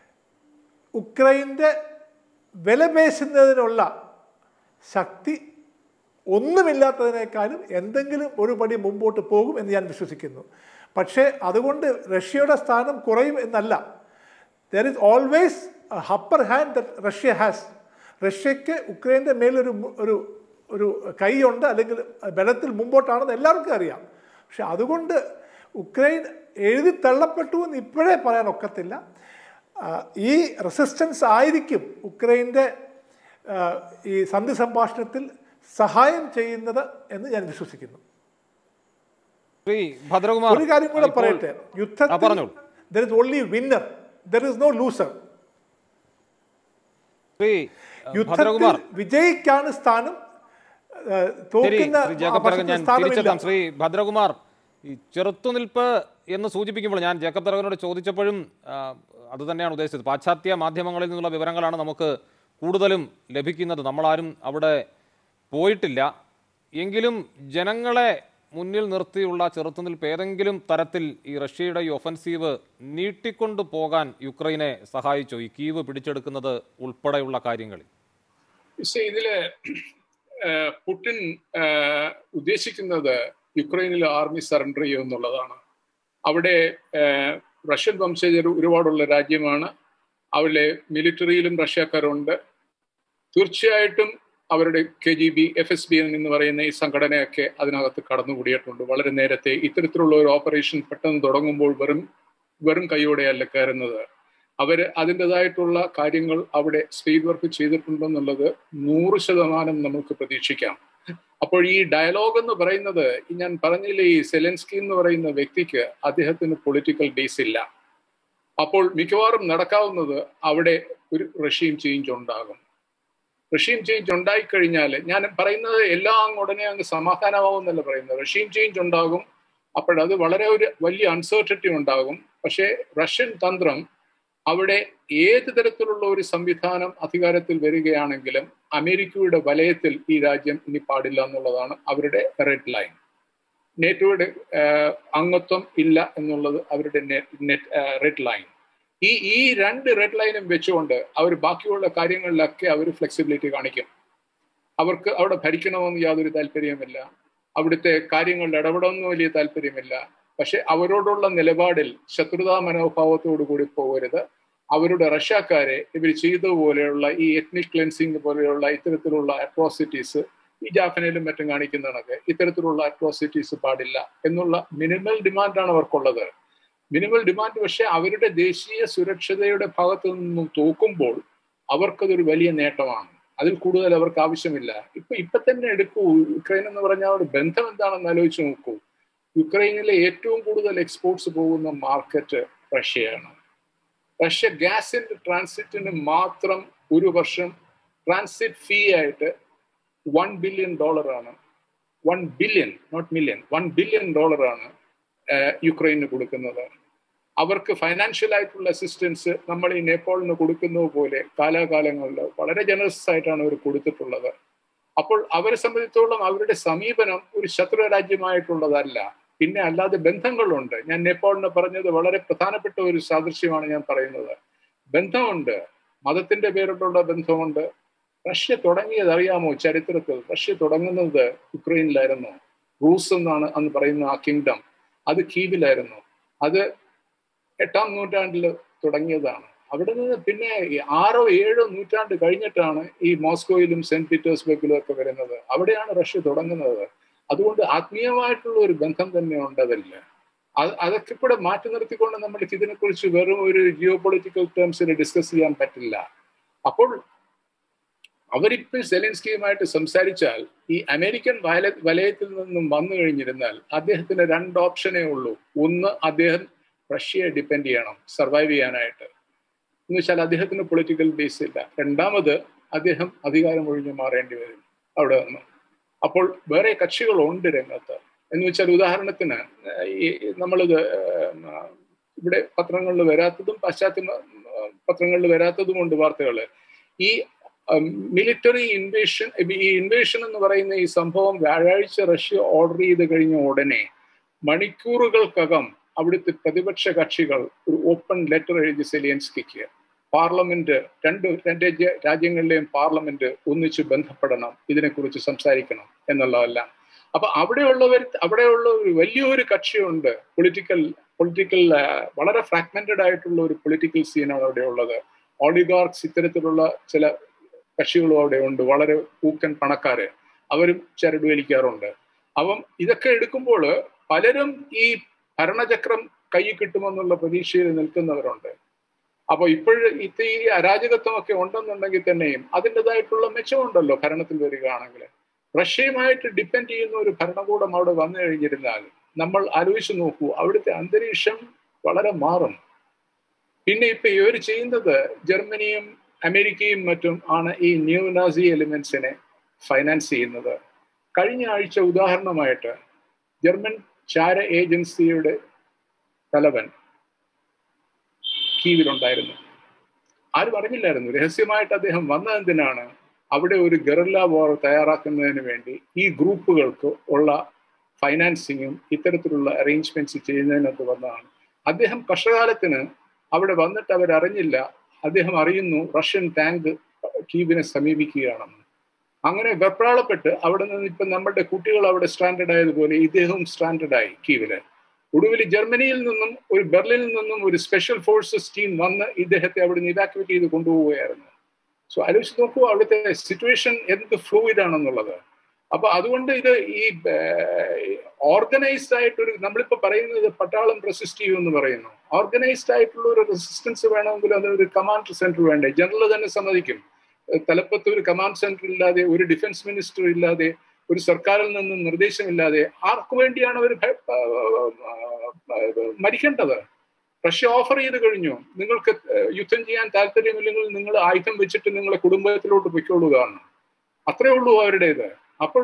ഉക്രൈൻ്റെ വിലപേശുന്നതിനുള്ള ശക്തി ഒന്നുമില്ലാത്തതിനേക്കാളും എന്തെങ്കിലും ഒരു പടി മുമ്പോട്ട് പോകും എന്ന് ഞാൻ വിശ്വസിക്കുന്നു പക്ഷേ അതുകൊണ്ട് റഷ്യയുടെ സ്ഥാനം കുറയും എന്നല്ല there is always upper hand that Russia has റഷ്യക്ക് ഉക്രൈൻ്റെ മേലൊരു മു- ഒരു ഒരു കൈയുണ്ട് അല്ലെങ്കിൽ ബലത്തിൽ മുമ്പോട്ടാണെന്ന് എല്ലാവർക്കും അറിയാം പക്ഷെ അതുകൊണ്ട് ഉക്രൈൻ എഴുതി തള്ളപ്പെട്ടു എന്ന് ഇപ്പോഴേ പറയാൻ ഒക്കത്തില്ല ആ, ഈ റെസിസ്റ്റൻസ് ആയിരിക്കും ഉക്രൈൻ്റെ ആ, ഈ സന്ധി സംഭാഷണത്തിൽ സഹായം ചെയ്യുന്നത് എന്ന് ഞാൻ വിശ്വസിക്കുന്നു ശ്രീ ഭദ്രകുമാർ ഒരു കാര്യം കൂടെ ഇപ്പോൾ- പറയട്ടെ ആ, യുദ്ധത്തിൽ പറഞ്ഞോളൂ. There is only winner there is no loser Shri യുദ്ധത്തിൽ ഭദ്രകുമാർ വിജയിക്കാണ് സ്ഥാനം ആ, ശരി തോക്കുന്ന ശ്രീ ജേക്കബ് തരകൻ പക്ഷത്ത് ഞാൻ സ്ഥാനമില്ല തിരിച്ചെത്താം ശ്രീ ഭദ്രകുമാർ ഈ ചെറുത്തുനിൽപ്പ് എന്ന് സൂചിപ്പിക്കുമ്പോൾ ഞാൻ ജേക്കബ് തരകനോട് ചോദിച്ചപ്പോഴും ആ, അത് തന്നെയാണ് ഉദ്ദേശിച്ചത് പാശ്ചാത്യ മാധ്യമങ്ങളിൽ നിന്നുള്ള വിവരങ്ങളാണ് നമുക്ക് കൂടുതലും ലഭിക്കുന്നത് നമ്മളാരും അവിടെ പോയിട്ടില്ല എങ്കിലും ജനങ്ങളെ മുന്നിൽ നിർത്തിയുള്ള ചെറുത്തുനിൽപ്പ് ഏതെങ്കിലും തരത്തിൽ ഈ റഷ്യയുടെ ഈ ഒഫൻസീവ് നീട്ടിക്കൊണ്ടു പോകാൻ യുക്രൈനെ സഹായിച്ചോ ഈ കീവ് പിടിച്ചെടുക്കുന്നത് ഉൾപ്പെടെയുള്ള കാര്യങ്ങളിൽ പക്ഷേ ഇതില് ഏഹ്, പുടിൻ ഏഹ്, ഉദ്ദേശിക്കുന്നത് യുക്രൈനിൽ ആർമി സറണ്ടർ ചെയ്യുക എന്നുള്ളതാണ് അവിടെ ഏഹ്, റഷ്യൻ വംശജർ ഒരുപാടുള്ള രാജ്യമാണ് അവിടെ മിലിറ്ററിയിലും റഷ്യക്കാരുണ്ട് തീർച്ചയായിട്ടും അവരുടെ K G B F S B എന്ന് പറയുന്ന ഈ സംഘടനയൊക്കെ അതിനകത്ത് കടന്നുകൂടിയിട്ടുണ്ട് വളരെ നേരത്തെ ഇത്തരത്തിലുള്ള ഒരു ഓപ്പറേഷൻ പെട്ടെന്ന് തുടങ്ങുമ്പോൾ വെറും വെറും കൈയോടെയല്ല കയറുന്നത് അവർ അതിൻ്റെതായിട്ടുള്ള കാര്യങ്ങൾ അവിടെ സ്പീഡ് വർക്ക് ചെയ്തിട്ടുണ്ടെന്നുള്ളത് നൂറ് ശതമാനം നമുക്ക് പ്രതീക്ഷിക്കാം അപ്പോൾ ഈ ഡയലോഗ് എന്ന് പറയുന്നത് ഞാൻ പറഞ്ഞില്ലേ ഈ സെലൻസ്കി എന്ന് പറയുന്ന വ്യക്തിക്ക് അദ്ദേഹത്തിന് പൊളിറ്റിക്കൽ ബേസ് ഇല്ല അപ്പോൾ മിക്കവാറും നടക്കാവുന്നത് അവിടെ ഒരു റഷ്യൻ ചേഞ്ച് ഉണ്ടാകും റഷ്യൻ ചേഞ്ച് ഉണ്ടായിക്കഴിഞ്ഞാൽ ഞാൻ പറയുന്നത് എല്ലാം ഉടനെ അങ്ങ് സമാധാനമാവുമെന്നല്ല പറയുന്നത് റഷ്യൻ ചേഞ്ച് ഉണ്ടാകും അപ്പോഴത് വളരെ ഒരു വലിയ അൺസർട്ടനിറ്റി ഉണ്ടാകും പക്ഷേ റഷ്യൻ തന്ത്രം അവിടെ ഏത് തരത്തിലുള്ള ഒരു സംവിധാനം അധികാരത്തിൽ വരികയാണെങ്കിലും അമേരിക്കയുടെ വലയത്തിൽ ഈ രാജ്യം ഇനി പാടില്ല എന്നുള്ളതാണ് അവരുടെ റെഡ് ലൈൻ നേറ്റോയുടെ അംഗത്വം ഇല്ല എന്നുള്ളത് അവരുടെ നെറ്റ് റെഡ് ലൈൻ ഈ ഈ രണ്ട് റെഡ് ലൈനും വെച്ചുകൊണ്ട് അവർ ബാക്കിയുള്ള കാര്യങ്ങളിലൊക്കെ അവർ ഫ്ലെക്സിബിലിറ്റി കാണിക്കും അവർക്ക് അവിടെ ഭരിക്കണമെന്ന് യാതൊരു താല്പര്യമില്ല അവിടുത്തെ കാര്യങ്ങളിൽ ഇടപെടണമെന്ന് വലിയ താല്പര്യമില്ല പക്ഷെ അവരോടുള്ള നിലപാടിൽ ശത്രുതാ മനോഭാവത്തോടു കൂടി പോകരുത് അവരുടെ റഷ്യക്കാരെ ഇവർ ചെയ്തതുപോലെയുള്ള ഈ എത്നിക് ക്ലെൻസിങ് പോലെയുള്ള ഇത്തരത്തിലുള്ള അട്രോസിറ്റീസ് ഈ ജാഫനയിലും മറ്റും കാണിക്കുന്നതൊക്കെ ഇത്തരത്തിലുള്ള അട്രോസിറ്റീസ് പാടില്ല എന്നുള്ള മിനിമൽ ഡിമാൻഡാണ് അവർക്കുള്ളത് മിനിമൽ ഡിമാൻഡ് പക്ഷെ അവരുടെ ദേശീയ സുരക്ഷതയുടെ ഭാഗത്തു നിന്നും തോക്കുമ്പോൾ അവർക്കതൊരു വലിയ നേട്ടമാണ് അതിൽ കൂടുതൽ അവർക്ക് ആവശ്യമില്ല ഇപ്പൊ ഇപ്പൊ തന്നെ എടുക്കൂ യുക്രൈൻ എന്ന് പറഞ്ഞാൽ ഒരു ബന്ധം എന്താണെന്ന് ആലോചിച്ച് നോക്കൂ യുക്രൈനിലെ ഏറ്റവും കൂടുതൽ എക്സ്പോർട്സ് പോകുന്ന മാർക്കറ്റ് റഷ്യയാണ് റഷ്യ ഗ്യാസിന്റെ ട്രാൻസിറ്റിന് മാത്രം ഒരു വർഷം ട്രാൻസിറ്റ് ഫീ ആയിട്ട് വൺ ബില്യൺ ഡോളറാണ് one billion not million one billion ഡോളറാണ് യുക്രൈന് കൊടുക്കുന്നത് അവർക്ക് ഫൈനാൻഷ്യൽ ആയിട്ടുള്ള അസിസ്റ്റൻസ് നമ്മൾ ഈ നേപ്പാളിന് കൊടുക്കുന്നത് പോലെ കാലാകാലങ്ങളിൽ വളരെ ജനറസ് ആയിട്ടാണ് അവർ കൊടുത്തിട്ടുള്ളത് അപ്പോൾ അവരെ സംബന്ധിച്ചോളം അവരുടെ സമീപനം ഒരു ശത്രു രാജ്യമായിട്ടുള്ളതല്ല പിന്നെ അല്ലാതെ ബന്ധങ്ങളുണ്ട് ഞാൻ നേപ്പാളിന് പറഞ്ഞത് വളരെ പ്രധാനപ്പെട്ട ഒരു സാദൃശ്യമാണ് ഞാൻ പറയുന്നത് ബന്ധമുണ്ട് മതത്തിന്റെ പേരിലുള്ള ബന്ധമുണ്ട് റഷ്യ തുടങ്ങിയത് അറിയാമോ ചരിത്രത്തിൽ റഷ്യ തുടങ്ങുന്നത് യുക്രൈനിലായിരുന്നു റൂസ് എന്നാണ് അന്ന് പറയുന്ന ആ കിങ്ഡം അത് കീവിലായിരുന്നു അത് എട്ടാം നൂറ്റാണ്ടിൽ തുടങ്ങിയതാണ് അവിടെ നിന്ന് പിന്നെ ആറോ ഏഴോ നൂറ്റാണ്ട് കഴിഞ്ഞിട്ടാണ് ഈ മോസ്കോയിലും സെന്റ് പീറ്റേഴ്സ്ബർഗിലും ഒക്കെ വരുന്നത് അവിടെയാണ് റഷ്യ തുടങ്ങുന്നത് അതുകൊണ്ട് ആത്മീയമായിട്ടുള്ള ഒരു ബന്ധം തന്നെ ഉണ്ട് അതിൽ അതൊക്കെ കൂടെ മാറ്റി നിർത്തിക്കൊണ്ട് നമ്മൾക്ക് ഇതിനെക്കുറിച്ച് വെറും ഒരു ജിയോ പൊളിറ്റിക്കൽ ടേംസിൽ ഡിസ്കസ് ചെയ്യാൻ പറ്റില്ല അപ്പോൾ അവരിപ്പോൾ സെലൻസ്കിയുമായിട്ട് സംസാരിച്ചാൽ ഈ അമേരിക്കൻ വല വലയത്തിൽ നിന്നും വന്നു കഴിഞ്ഞിരുന്നാൽ അദ്ദേഹത്തിന് രണ്ട് ഓപ്ഷനേ ഉള്ളൂ ഒന്ന് അദ്ദേഹം റഷ്യയെ ഡിപ്പെൻഡ് ചെയ്യണം സർവൈവ് ചെയ്യാനായിട്ട് എന്ന് വെച്ചാൽ അദ്ദേഹത്തിന് പൊളിറ്റിക്കൽ ബേസ് ഇല്ല രണ്ടാമത് അദ്ദേഹം അധികാരം ഒഴിഞ്ഞു മാറേണ്ടി വരും അവിടെ നിന്ന് അപ്പോൾ വേറെ കക്ഷികളുണ്ട് രംഗത്ത് എന്ന് വെച്ചാൽ ഉദാഹരണത്തിന് ഈ നമ്മളിത് ഇവിടെ പത്രങ്ങളിൽ വരാത്തതും പാശ്ചാത്യ പത്രങ്ങളിൽ വരാത്തതും ഉണ്ട് വാർത്തകൾ ഈ മിലിറ്ററി ഇൻവേഷൻ ഈ ഇൻവേഷൻ എന്ന് പറയുന്ന ഈ സംഭവം വ്യാഴാഴ്ച റഷ്യ ഓർഡർ ചെയ്ത് കഴിഞ്ഞ ഉടനെ മണിക്കൂറുകൾക്കകം അവിടുത്തെ പ്രതിപക്ഷ കക്ഷികൾ ഒരു ഓപ്പൺ ലെറ്റർ എഴുതി സെലിയൻസ്കിക്ക് പാർലമെന്റ് രണ്ട് രണ്ട് രാജ്യങ്ങളിലെയും പാർലമെന്റ് ഒന്നിച്ച് ബന്ധപ്പെടണം ഇതിനെക്കുറിച്ച് സംസാരിക്കണം എന്നുള്ളതല്ല അപ്പൊ അവിടെയുള്ളവർ അവിടെയുള്ള ഒരു വലിയൊരു കക്ഷിയുണ്ട് പൊളിറ്റിക്കൽ പൊളിറ്റിക്കൽ വളരെ ഫ്രാഗ്മെന്റഡ് ആയിട്ടുള്ള ഒരു പൊളിറ്റിക്കൽ സീനാണ് അവിടെ ഉള്ളത് ഓളിഗാർക്സ് ഇത്തരത്തിലുള്ള ചില കക്ഷികളും അവിടെ ഉണ്ട് വളരെ ഊക്കൻ പണക്കാര് അവരും ചരട് വലിക്കാറുണ്ട് അപ്പം ഇതൊക്കെ എടുക്കുമ്പോൾ പലരും ഈ ഭരണചക്രം കൈ കിട്ടുമെന്നുള്ള പ്രതീക്ഷയിൽ നിൽക്കുന്നവരുണ്ട് അപ്പൊ ഇപ്പോഴ് ഇത് ഈ അരാജകത്വമൊക്കെ ഉണ്ടെന്നുണ്ടെങ്കിൽ തന്നെയും അതിൻ്റെതായിട്ടുള്ള മെച്ചമുണ്ടല്ലോ ഭരണത്തിൽ വരികയാണെങ്കിൽ റഷ്യയുമായിട്ട് ഡിപ്പെൻഡ് ചെയ്യുന്ന ഒരു ഭരണകൂടം അവിടെ വന്നു കഴിഞ്ഞിരുന്നാൽ നമ്മൾ ആലോചിച്ച് നോക്കൂ അവിടുത്തെ അന്തരീക്ഷം വളരെ മാറും പിന്നെ ഇപ്പൊ ഇവർ ചെയ്യുന്നത് ജർമ്മനിയും അമേരിക്കയും മറ്റും ആണ് ഈ ന്യൂ നാസി എലിമെന്റ്സിനെ ഫൈനാൻസ് ചെയ്യുന്നത് കഴിഞ്ഞ ആഴ്ച ഉദാഹരണമായിട്ട് ജർമ്മൻ ചാര ഏജൻസിയുടെ തലവൻ കീവിലുണ്ടായിരുന്നു ആരും അറിഞ്ഞില്ലായിരുന്നു രഹസ്യമായിട്ട് അദ്ദേഹം വന്നതെന്തിനാണ് അവിടെ ഒരു ഗറില്ല വാർ തയ്യാറാക്കുന്നതിന് വേണ്ടി ഈ ഗ്രൂപ്പുകൾക്ക് ഉള്ള ഫൈനാൻസിങ്ങും ഇത്തരത്തിലുള്ള അറേഞ്ച്മെന്റ്സ് ചെയ്യുന്നതിനകത്ത് വന്നതാണ് അദ്ദേഹം കഷ്ടകാലത്തിന് അവിടെ വന്നിട്ട് അവരറിഞ്ഞില്ല അദ്ദേഹം അറിയുന്നു റഷ്യൻ ടാങ്ക് കീവിനെ സമീപിക്കുകയാണെന്ന് അങ്ങനെ വെപ്രാളപ്പെട്ട് അവിടെ നിന്ന് ഇപ്പം നമ്മുടെ കുട്ടികൾ അവിടെ സ്റ്റാൻഡേർഡ് ആയതുപോലെ ഇദ്ദേഹവും സ്റ്റാൻഡേർഡായി കീവില് ഒടുവിൽ ജർമ്മനിയിൽ നിന്നും ഒരു ബെർലിനിൽ നിന്നും ഒരു സ്പെഷ്യൽ ഫോഴ്സസ് ടീം വന്ന് ഇദ്ദേഹത്തെ അവിടെ നിന്ന് ഇവാക്യുവേറ്റ് ചെയ്ത് കൊണ്ടുപോവുകയായിരുന്നു സോ ആലോചിച്ച് നോക്കൂ അവിടുത്തെ സിറ്റുവേഷൻ എന്ത് ഫ്ലൂയിഡ് ആണെന്നുള്ളത് അപ്പൊ അതുകൊണ്ട് ഇത് ഈ ഓർഗനൈസ്ഡ് ആയിട്ടൊരു നമ്മളിപ്പോ പറയുന്നത് പട്ടാളം റെസിസ്റ്റ് ചെയ്യുമെന്ന് പറയുന്നു ഓർഗനൈസ്ഡ് ആയിട്ടുള്ള ഒരു റെസിസ്റ്റൻസ് വേണമെങ്കിൽ അതൊരു കമാൻഡ് സെന്റർ വേണ്ടേ ജനറൽ തന്നെ സമ്മതിക്കും തലപ്പത്ത് ഒരു കമാൻഡ് സെന്റർ ഇല്ലാതെ ഒരു ഡിഫൻസ് മിനിസ്റ്റർ ഇല്ലാതെ ഒരു സർക്കാരിൽ നിന്ന് നിർദ്ദേശമില്ലാതെ ആർക്കു വേണ്ടിയാണ് അവർ മരിക്കേണ്ടത് റഷ്യ ഓഫർ ചെയ്ത് കഴിഞ്ഞു നിങ്ങൾക്ക് യുദ്ധം ചെയ്യാൻ താല്പര്യമില്ലെങ്കിൽ നിങ്ങൾ ആയുധം വെച്ചിട്ട് നിങ്ങളെ കുടുംബത്തിലോട്ട് പൊയ്ക്കൊള്ളുക അത്രേ ഉള്ളൂ അവരുടേത് അപ്പോൾ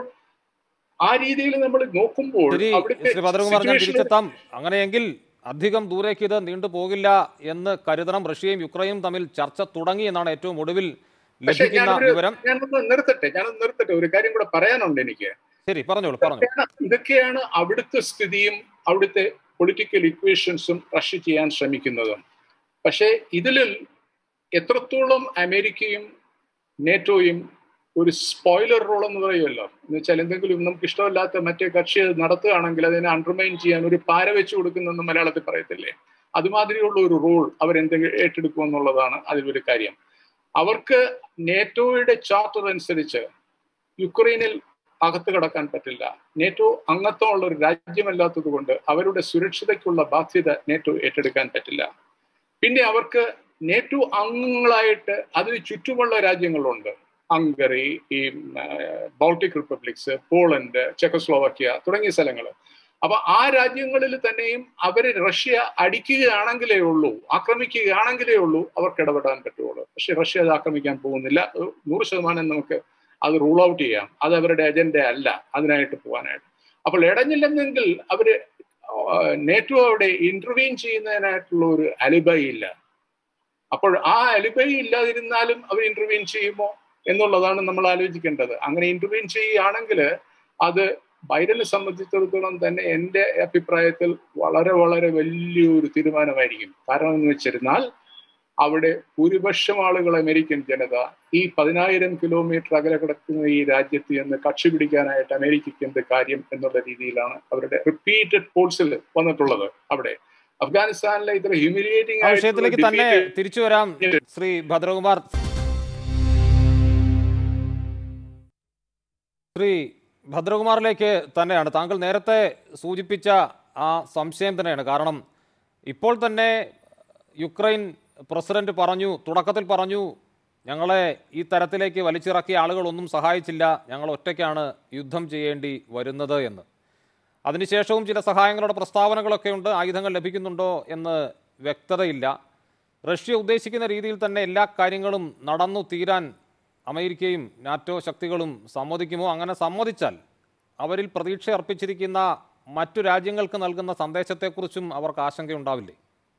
ആ രീതിയിൽ നമ്മൾ നോക്കുമ്പോൾ ശരി ശ്രീ ഭദ്രകുമാർ ഞാൻ തിരിച്ചെത്താം അങ്ങനെയെങ്കിൽ അധികം ദൂരേക്ക് ഇത് നീണ്ടു പോകില്ല എന്ന് കരുതണം റഷ്യയും യുക്രൈനും തമ്മിൽ ചർച്ച തുടങ്ങി എന്നാണ് ഏറ്റവും ഒടുവിൽ പക്ഷേ ലഭിക്കുന്ന ഞാനൊരു വിവരം ഞാനൊന്ന് നിർത്തട്ടെ ഞാനൊന്ന് നിർത്തട്ടെ ഒരു കാര്യം കൂടെ പറയാനുണ്ട് എനിക്ക് ശരി പറഞ്ഞോളൂ പറഞ്ഞു ഇതൊക്കെയാണ് അവിടുത്തെ സ്ഥിതിയും അവിടുത്തെ പൊളിറ്റിക്കൽ ഇക്വേഷൻസും റഷ്യ ചെയ്യാൻ ശ്രമിക്കുന്നതും പക്ഷേ ഇതിൽ എത്രത്തോളം അമേരിക്കയും നേറ്റോയും ഒരു സ്പോയിലർ റോൾ എന്ന് പറയുമല്ലോ എന്ന് വെച്ചാൽ എന്തെങ്കിലും നമുക്ക് ഇഷ്ടമില്ലാത്ത മറ്റേ കക്ഷി അത് നടത്തുകയാണെങ്കിൽ അതിനെ അണ്ടർമൈൻ ചെയ്യാൻ ഒരു പാര വെച്ച് കൊടുക്കുന്നെന്ന് മലയാളത്തിൽ പറയത്തില്ലേ അതുമാതിരിയുള്ള ഒരു റോൾ അവരെന്തെങ്കിലും ഏറ്റെടുക്കും എന്നുള്ളതാണ് അതിലൊരു കാര്യം അവർക്ക് നേറ്റോയുടെ ചാർട്ടർ അനുസരിച്ച് യുക്രൈനിൽ അകത്ത് കടക്കാൻ പറ്റില്ല നേറ്റോ അംഗത്വമുള്ള ഒരു രാജ്യമല്ലാത്തത് കൊണ്ട് അവരുടെ സുരക്ഷിതയ്ക്കുള്ള ബാധ്യത നേറ്റോ ഏറ്റെടുക്കാൻ പറ്റില്ല പിന്നെ അവർക്ക് നേറ്റോ അംഗങ്ങളായിട്ട് അതിന് ചുറ്റുമുള്ള രാജ്യങ്ങളുണ്ട് ഹംഗറി ഈ ബോൾട്ടിക് റിപ്പബ്ലിക്സ് പോളണ്ട് ചെക്കസ്ലോവാക്യ തുടങ്ങിയ സ്ഥലങ്ങൾ അപ്പൊ ആ രാജ്യങ്ങളിൽ തന്നെയും അവര് റഷ്യ അടിക്കുകയാണെങ്കിലേ ഉള്ളൂ ആക്രമിക്കുകയാണെങ്കിലേ ഉള്ളൂ അവർക്ക് ഇടപെടാൻ പറ്റുള്ളൂ പക്ഷെ റഷ്യ അത് ആക്രമിക്കാൻ പോകുന്നില്ല നൂറ് ശതമാനം നമുക്ക് അത് റൂൾ ഔട്ട് ചെയ്യാം അത് അവരുടെ അജണ്ട അല്ല അതിനായിട്ട് പോകാനായിട്ട് അപ്പോൾ ഇടഞ്ഞില്ലെന്നെങ്കിൽ അവര് നേറ്റോ അവിടെ ഇന്റർവീൻ ചെയ്യുന്നതിനായിട്ടുള്ള ഒരു അലിബൈ ഇല്ല അപ്പോൾ ആ അലിബൈ ഇല്ലാതിരുന്നാലും അവർ ഇന്റർവീൻ ചെയ്യുമോ എന്നുള്ളതാണ് നമ്മൾ ആലോചിക്കേണ്ടത് അങ്ങനെ ഇന്റർവീൻ ചെയ്യുകയാണെങ്കിൽ അത് ബൈഡനെ സംബന്ധിച്ചിടത്തോളം തന്നെ എൻ്റെ അഭിപ്രായത്തിൽ വളരെ വളരെ വലിയൊരു തീരുമാനമായിരിക്കും കാരണം എന്ന് വെച്ചിരുന്നാൽ അവിടെ ഭൂരിപക്ഷം ആളുകൾ അമേരിക്കൻ ജനത ഈ പതിനായിരം കിലോമീറ്റർ അകലെ കിടക്കുന്ന ഈ രാജ്യത്ത് നിന്ന് കക്ഷി പിടിക്കാനായിട്ട് അമേരിക്കയ്ക്ക് എന്ത് കാര്യം എന്നുള്ള രീതിയിലാണ് അവരുടെ റിപ്പീറ്റഡ് പോൾസിൽ വന്നിട്ടുള്ളത് അവിടെ അഫ്ഗാനിസ്ഥാനിലെ ഇത്ര ഹ്യൂമിലിയേറ്റിംഗ് ആ വിഷയത്തിലേക്ക് തന്നെ തിരിച്ചു വരാം ശ്രീ ഭദ്രകുമാർ ശ്രീ ഭദ്രകുമാറിലേക്ക് തന്നെയാണ് താങ്കൾ നേരത്തെ സൂചിപ്പിച്ച ആ സംശയം തന്നെയാണ് കാരണം ഇപ്പോൾ തന്നെ യുക്രൈൻ പ്രസിഡന്റ് പറഞ്ഞു തുടക്കത്തിൽ പറഞ്ഞു ഞങ്ങളെ ഈ തരത്തിലേക്ക് വലിച്ചിറക്കിയ ആളുകളൊന്നും സഹായിച്ചില്ല ഞങ്ങൾ ഒറ്റയ്ക്കാണ് യുദ്ധം ചെയ്യേണ്ടി വരുന്നത് എന്ന് അതിനുശേഷവും ചില സഹായങ്ങളുടെ പ്രസ്താവനകളൊക്കെ ഉണ്ട് ആയുധങ്ങൾ ലഭിക്കുന്നുണ്ടോ എന്ന് വ്യക്തതയില്ല റഷ്യ ഉദ്ദേശിക്കുന്ന രീതിയിൽ തന്നെ എല്ലാ കാര്യങ്ങളും നടന്നു തീരാൻ അമേരിക്കയും നാറ്റോ ശക്തികളും സമ്മതിക്കുമോ അങ്ങനെ സമ്മതിച്ചാൽ അവരിൽ പ്രതീക്ഷ അർപ്പിച്ചിരിക്കുന്ന മറ്റു രാജ്യങ്ങൾക്ക് നൽകുന്ന സന്ദേശത്തെക്കുറിച്ചും അവർക്ക് ആശങ്കയുണ്ടാവില്ലേ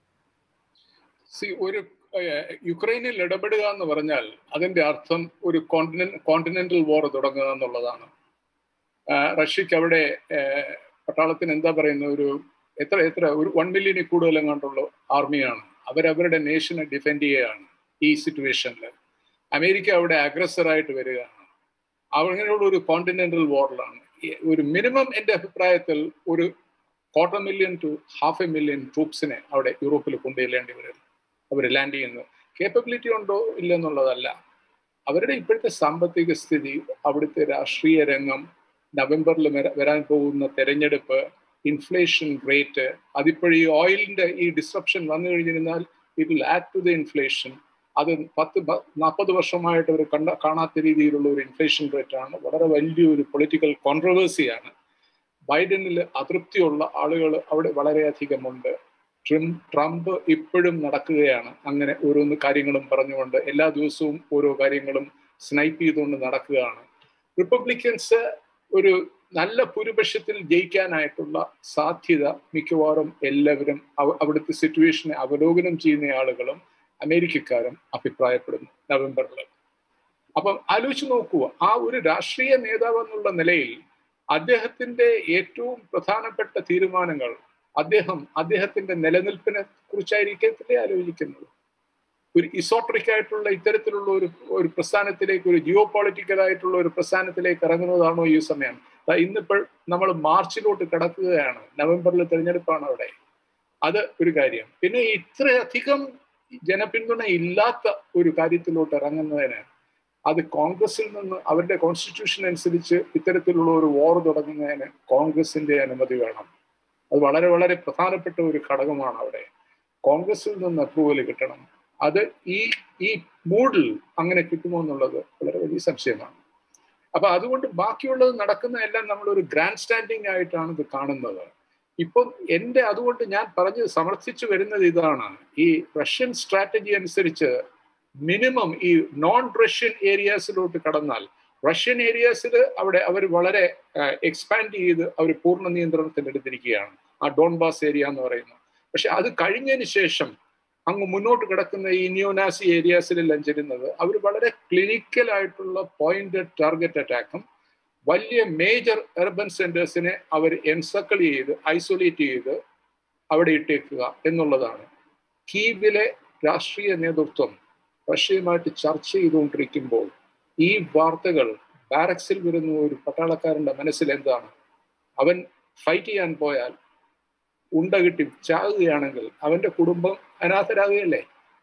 സി ഒരു യുക്രൈനിൽ ഇടപെടുക എന്ന് പറഞ്ഞാൽ അതിന്റെ അർത്ഥം ഒരു കോണ്ടിനെ കോണ്ടിനെന്റൽ വാർ തുടങ്ങുക എന്നുള്ളതാണ് റഷ്യക്ക് അവിടെ പട്ടാളത്തിന് എന്താ പറയുന്ന ഒരു എത്ര എത്ര ഒരു വൺ മില്യണിൽ കൂടുതൽ എങ്ങാണ്ടുള്ള ആർമിയാണ് അവരവരുടെ നേഷനെ ഡിഫെൻഡ് ചെയ്യുകയാണ് ഈ സിറ്റുവേഷനിൽ അമേരിക്ക അവിടെ അഗ്രസറായിട്ട് വരികയാണ് അങ്ങനെയുള്ള ഒരു കോണ്ടിനെന്റൽ വാറിലാണ് ഒരു മിനിമം എൻ്റെ അഭിപ്രായത്തിൽ ഒരു quarter million to half a million ട്രൂപ്സിനെ അവിടെ യൂറോപ്പിൽ കൊണ്ടുചെല്ലേണ്ടി വരും അവർ ലാൻഡ് ചെയ്യുന്നത് കേപ്പബിലിറ്റി ഉണ്ടോ ഇല്ലെന്നുള്ളതല്ല അവരുടെ ഇപ്പോഴത്തെ സാമ്പത്തിക സ്ഥിതി അവിടുത്തെ രാഷ്ട്രീയ രംഗം നവംബറിൽ വരാൻ പോകുന്ന തെരഞ്ഞെടുപ്പ് ഇൻഫ്ലേഷൻ റേറ്റ് അതിപ്പോഴീ ഓയിലിന്റെ ഈ ഡിസ്ട്രപ്ഷൻ വന്നു കഴിഞ്ഞിരുന്നാൽ it will add to the inflation അത് പത്ത് നാൽപ്പത് വർഷമായിട്ട് അവർ കണ്ട കാണാത്ത രീതിയിലുള്ള ഒരു ഇൻഫ്ലേഷൻ റേറ്റ് ആണ് വളരെ വലിയൊരു പൊളിറ്റിക്കൽ കോൺട്രവേഴ്സിയാണ് ബൈഡനിൽ അതൃപ്തിയുള്ള ആളുകൾ അവിടെ വളരെയധികമുണ്ട് ട്രിം ട്രംപ് ഇപ്പോഴും നടക്കുകയാണ് അങ്ങനെ ഓരോന്ന് കാര്യങ്ങളും പറഞ്ഞുകൊണ്ട് എല്ലാ ദിവസവും ഓരോ കാര്യങ്ങളും സ്നൈപ്പ് ചെയ്തുകൊണ്ട് നടക്കുകയാണ് റിപ്പബ്ലിക്കൻസ് ഒരു നല്ല ഭൂരിപക്ഷത്തിൽ ജയിക്കാനായിട്ടുള്ള സാധ്യത മിക്കവാറും എല്ലാവരും അവിടുത്തെ സിറ്റുവേഷനെ അവലോകനം ചെയ്യുന്ന ആളുകളും അമേരിക്കക്കാരും അഭിപ്രായപ്പെടുന്നു നവംബറിൽ അപ്പം ആലോചിച്ച് നോക്കൂ ആ ഒരു രാഷ്ട്രീയ നേതാവ് എന്നുള്ള നിലയിൽ അദ്ദേഹത്തിന്റെ ഏറ്റവും പ്രധാനപ്പെട്ട തീരുമാനങ്ങൾ അദ്ദേഹം അദ്ദേഹത്തിന്റെ നിലനിൽപ്പിനെ കുറിച്ചായിരിക്കത്തില്ലേ ആലോചിക്കുന്നത് ഒരു ഇസോട്രിക് ആയിട്ടുള്ള ഇത്തരത്തിലുള്ള ഒരു ഒരു പ്രസ്ഥാനത്തിലേക്ക് ഒരു ജിയോ പൊളിറ്റിക്കൽ ആയിട്ടുള്ള ഒരു പ്രസ്ഥാനത്തിലേക്ക് ഇറങ്ങുന്നതാണോ ഈ സമയം ഇന്നിപ്പോൾ നമ്മൾ മാർച്ചിലോട്ട് കിടക്കുകയാണ് നവംബറിൽ തിരഞ്ഞെടുപ്പാണ് അവിടെ അത് ഒരു കാര്യം പിന്നെ ഇത്രയധികം ജനപിന്തുണ ഇല്ലാത്ത ഒരു കാര്യത്തിലോട്ട് ഇറങ്ങുന്നതിന് അത് കോൺഗ്രസിൽ നിന്ന് അവരുടെ കോൺസ്റ്റിറ്റ്യൂഷൻ അനുസരിച്ച് ഇത്തരത്തിലുള്ള ഒരു വാർ തുടങ്ങുന്നതിന് കോൺഗ്രസിന്റെ അനുമതി വേണം അത് വളരെ വളരെ പ്രധാനപ്പെട്ട ഒരു ഘടകമാണ് അവിടെ കോൺഗ്രസിൽ നിന്ന് അപ്രൂവൽ കിട്ടണം അത് ഈ ഈ മൂഡിൽ അങ്ങനെ കിട്ടുമോ എന്നുള്ളത് വളരെ വലിയ സംശയമാണ് അപ്പൊ അതുകൊണ്ട് ബാക്കിയുള്ളത് നടക്കുന്നതെല്ലാം നമ്മൾ ഒരു ഗ്രാൻഡ് സ്റ്റാൻഡിങ് ആയിട്ടാണ് ഇത് കാണുന്നത് ഇപ്പം എന്റെ അതുകൊണ്ട് ഞാൻ പറഞ്ഞ് സമർത്ഥിച്ചു വരുന്നത് ഇതാണ് ഈ റഷ്യൻ സ്ട്രാറ്റജി അനുസരിച്ച് മിനിമം ഈ നോൺ റഷ്യൻ ഏരിയാസിലോട്ട് കടന്നാൽ റഷ്യൻ ഏരിയാസിൽ അവിടെ അവർ വളരെ എക്സ്പാൻഡ് ചെയ്ത് അവർ പൂർണ്ണ നിയന്ത്രണത്തിൽ എടുത്തിരിക്കുകയാണ് ആ ഡോൺബാസ് ഏരിയ എന്ന് പറയുന്നത് പക്ഷെ അത് കഴിഞ്ഞതിന് ശേഷം അങ്ങ് മുന്നോട്ട് കിടക്കുന്ന ഈ നിയോനാസി ഏരിയാസിലെല്ലാം ചെല്ലുന്നത് അവർ വളരെ ക്ലിനിക്കൽ ആയിട്ടുള്ള പോയിന്റഡ് ടാർഗറ്റ് അറ്റാക്കും വലിയ മേജർ അർബൻ സെന്റേഴ്സിനെ അവർ എൻസക്കിൾ ചെയ്ത് ഐസൊലേറ്റ് ചെയ്ത് അവിടെ ഇട്ടേക്കുക എന്നുള്ളതാണ് കീവിലെ രാഷ്ട്രീയ നേതൃത്വം റഷ്യയുമായിട്ട് ചർച്ച ചെയ്തുകൊണ്ടിരിക്കുമ്പോൾ ഈ വാർത്തകൾ ബാരക്സിൽ വരുന്ന ഒരു പട്ടാളക്കാരന്റെ മനസ്സിൽ എന്താണ് അവൻ ഫൈറ്റ് ചെയ്യാൻ പോയാൽ ഉണ്ട കിട്ടി ചാകുകയാണെങ്കിൽ അവന്റെ കുടുംബം അനാഥരാകുകയല്ലേ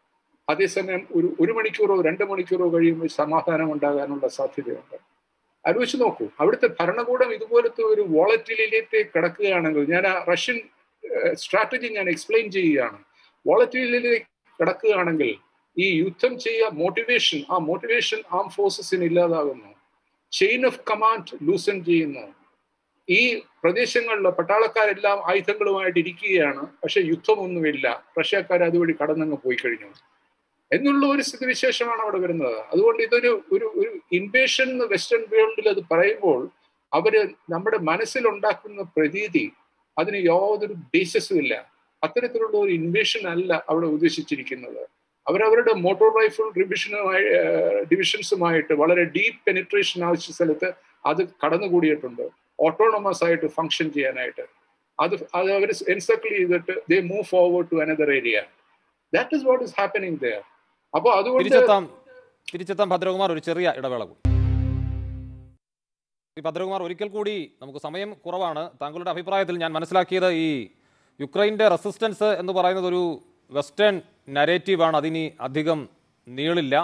അതേസമയം ഒരു ഒരു മണിക്കൂറോ രണ്ട് മണിക്കൂറോ കഴിയുമ്പോൾ സമാധാനം ഉണ്ടാകാനുള്ള സാധ്യതയുണ്ട് ആലോചിച്ച് നോക്കൂ അവിടുത്തെ ഭരണകൂടം ഇതുപോലത്തെ ഒരു വോളറ്റിലേക്ക് കിടക്കുകയാണെങ്കിൽ ഞാൻ ആ റഷ്യൻ സ്ട്രാറ്റജി ഞാൻ എക്സ്പ്ലെയിൻ ചെയ്യുകയാണ് വോളറ്റിലേക്ക് കിടക്കുകയാണെങ്കിൽ ഈ യുദ്ധം ചെയ്യുക മോട്ടിവേഷൻ ആ മോട്ടിവേഷൻ ആം ഫോഴ്സസിന് ഇല്ലാതാകുന്നു ചെയിൻ ഓഫ് കമാൻഡ് ലൂസൺ ചെയ്യുന്നു ഈ പ്രദേശങ്ങളിലെ പട്ടാളക്കാരെല്ലാം ആയുധങ്ങളുമായിട്ട് ഇരിക്കുകയാണ് പക്ഷെ യുദ്ധമൊന്നുമില്ല റഷ്യക്കാർ അതുവഴി കടന്നങ്ങ് പോയി കഴിഞ്ഞു എന്നുള്ള ഒരു സ്ഥിതിവിശേഷമാണ് അവിടെ വരുന്നത് അതുകൊണ്ട് ഇതൊരു ഒരു ഒരു ഇൻവേഷൻ വെസ്റ്റേൺ വേൾഡിൽ അത് പറയുമ്പോൾ അവര് നമ്മുടെ മനസ്സിലുണ്ടാക്കുന്ന പ്രതീതി അതിന് യാതൊരു ബേസിസും ഇല്ല അത്തരത്തിലുള്ള ഒരു ഇൻവേഷൻ അല്ല അവിടെ ഉദ്ദേശിച്ചിരിക്കുന്നത് അവരവരുടെ മോട്ടോർ റൈഫിൾ ഡിവിഷനുമായി ഡിവിഷൻസുമായിട്ട് വളരെ ഡീപ്പ് പെനിട്രേഷൻ ആവശ്യ സ്ഥലത്ത് അത് കടന്നുകൂടിയിട്ടുണ്ട് ഓട്ടോണമസ് ആയിട്ട് ഫങ്ഷൻ ചെയ്യാനായിട്ട് അത് അത് അവർ എൻസക്കിൾ ചെയ്തിട്ട് they move forward to another area that is what is happening there അപ്പൊ അതുകൊണ്ട് തിരിച്ചെത്താം തിരിച്ചെത്താം ഭദ്രകുമാർ ഒരു ചെറിയ ഇടവേള കൂടി ശ്രീ ഭദ്രകുമാർ ഒരിക്കൽ കൂടി നമുക്ക് സമയം കുറവാണ് താങ്കളുടെ അഭിപ്രായത്തിൽ ഞാൻ മനസ്സിലാക്കിയത് ഈ യുക്രൈൻ്റെ റെസിസ്റ്റൻസ് എന്ന് പറയുന്നത് ഒരു വെസ്റ്റേൺ നരേറ്റീവാണ് അതിനി അധികം നീളില്ല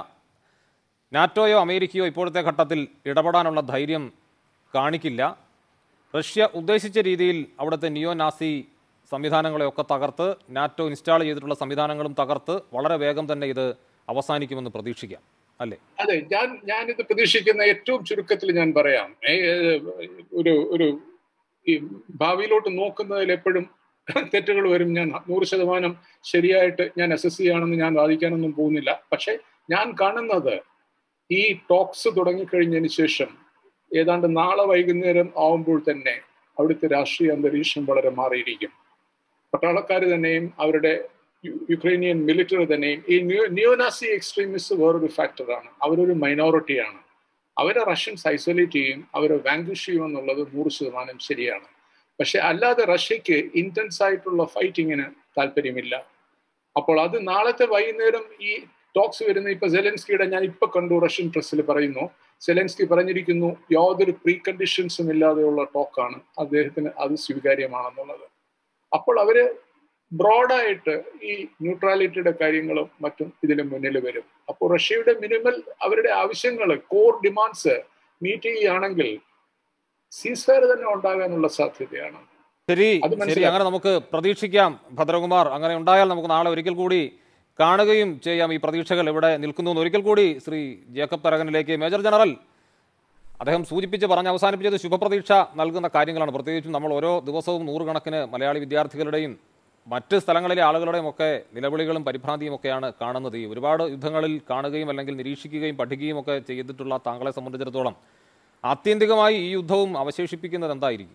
നാറ്റോയോ അമേരിക്കയോ ഇപ്പോഴത്തെ ഘട്ടത്തിൽ ഇടപെടാനുള്ള ധൈര്യം കാണിക്കില്ല റഷ്യ ഉദ്ദേശിച്ച രീതിയിൽ അവിടുത്തെ നിയോ നാസി സംവിധാനങ്ങളെയൊക്കെ തകർത്ത് നാറ്റോ ഇൻസ്റ്റാൾ ചെയ്തിട്ടുള്ള സംവിധാനങ്ങളും തകർത്ത് വളരെ വേഗം തന്നെ ഇത് അവസാനിക്കുമെന്ന് പ്രതീക്ഷിക്കാം അല്ലേ അതെ ഞാൻ ഞാനിത് പ്രതീക്ഷിക്കുന്ന ഏറ്റവും ചുരുക്കത്തിൽ ഞാൻ പറയാം ഏ, ഒരു ഒരു ഈ ഭാവിയിലോട്ട് നോക്കുന്നതിൽ എപ്പോഴും തെറ്റുകൾ വരും ഞാൻ നൂറ് ശതമാനം ശരിയായിട്ട് ഞാൻ അസസ് ചെയ്യുകയാണെന്ന് ഞാൻ വാദിക്കാനൊന്നും പോകുന്നില്ല പക്ഷെ ഞാൻ കാണുന്നത് ഈ ടോക്സ് തുടങ്ങിക്കഴിഞ്ഞതിന് ശേഷം ഏതാണ്ട് നാളെ വൈകുന്നേരം ആവുമ്പോൾ തന്നെ അവിടുത്തെ രാഷ്ട്രീയ അന്തരീക്ഷം വളരെ മാറിയിരിക്കും പട്ടാളക്കാർ തന്നെയും അവരുടെ യു- യുക്രൈനിയൻ മിലിറ്ററി തന്നെയും ഈ ന്യൂ നിയോനാസി എക്സ്ട്രീമിസ്റ്റ് വേറൊരു ഫാക്ടറാണ് അവരൊരു മൈനോറിറ്റിയാണ് അവരെ റഷ്യൻസ് ഐസൊലേറ്റ് ചെയ്യും അവരെ വാങ്ക്വിഷ് ചെയ്യും എന്നുള്ളത് നൂറ് ശതമാനം ശരിയാണ് പക്ഷെ അല്ലാതെ റഷ്യക്ക് ഇന്റൻസ് ആയിട്ടുള്ള ഫൈറ്റിങ്ങിന് താല്പര്യമില്ല അപ്പോൾ അത് നാളത്തെ വൈകുന്നേരം ഈ ടോക്സ് വരുന്ന ഇപ്പൊ സെലൻസ്കിയുടെ ഞാൻ ഇപ്പൊ കണ്ടു റഷ്യൻ പ്രസ്സിൽ പറയുന്നു സെലൻസ്കി പറഞ്ഞിരിക്കുന്നു യാതൊരു പ്രീ കണ്ടീഷൻസും ഇല്ലാതെയുള്ള ടോക്കാണ് അദ്ദേഹത്തിന് അത് സ്വീകാര്യമാണെന്നുള്ളത് അപ്പോൾ അവര് ബ്രോഡായിട്ട് ഈ ന്യൂട്രാലിറ്റിയുടെ കാര്യങ്ങളും മറ്റും ഇതിന് മുന്നിൽ വരും അപ്പോൾ റഷ്യയുടെ മിനിമൽ അവരുടെ ആവശ്യങ്ങൾ കോർ ഡിമാൻഡ്സ് മീറ്റ് ചെയ്യുകയാണെങ്കിൽ സീസ്ഫയർ തന്നെ ഉണ്ടാകാനുള്ള സാധ്യതയാണ് ശരി അത് ശരി മനസ്സിലാക്കാം. അങ്ങനെ നമുക്ക് പ്രതീക്ഷിക്കാം ഭദ്രകുമാർ അങ്ങനെ ഉണ്ടായാൽ നമുക്ക് നാളെ ഒരിക്കൽ കൂടി കാണുകയും ചെയ്യാം ഈ പ്രതീക്ഷകൾ ഇവിടെ നിൽക്കുന്നു എന്ന് ഒരിക്കൽ കൂടി ശ്രീ ജേക്കബ് തരകനിലേക്ക് മേജർ ജനറൽ അദ്ദേഹം സൂചിപ്പിച്ച് പറഞ്ഞ് അവസാനിപ്പിച്ചത് ശുഭപ്രതീക്ഷ നൽകുന്ന കാര്യങ്ങളാണ് പ്രത്യേകിച്ചും നമ്മൾ ഓരോ ദിവസവും നൂറുകണക്കിന് മലയാളി വിദ്യാർത്ഥികളുടെയും മറ്റ് സ്ഥലങ്ങളിലെ ആളുകളുടെയും ഒക്കെ നിലവിളികളും പരിഭ്രാന്തിയും ഒക്കെയാണ് കാണുന്നത് ഈ ഒരുപാട് യുദ്ധങ്ങളിൽ കാണുകയും അല്ലെങ്കിൽ നിരീക്ഷിക്കുകയും പഠിക്കുകയും ഒക്കെ ചെയ്തിട്ടുള്ള താങ്കളെ സംബന്ധിച്ചിടത്തോളം ആത്യന്തികമായി ഈ യുദ്ധവും അവശേഷിപ്പിക്കുന്നത് എന്തായിരിക്കും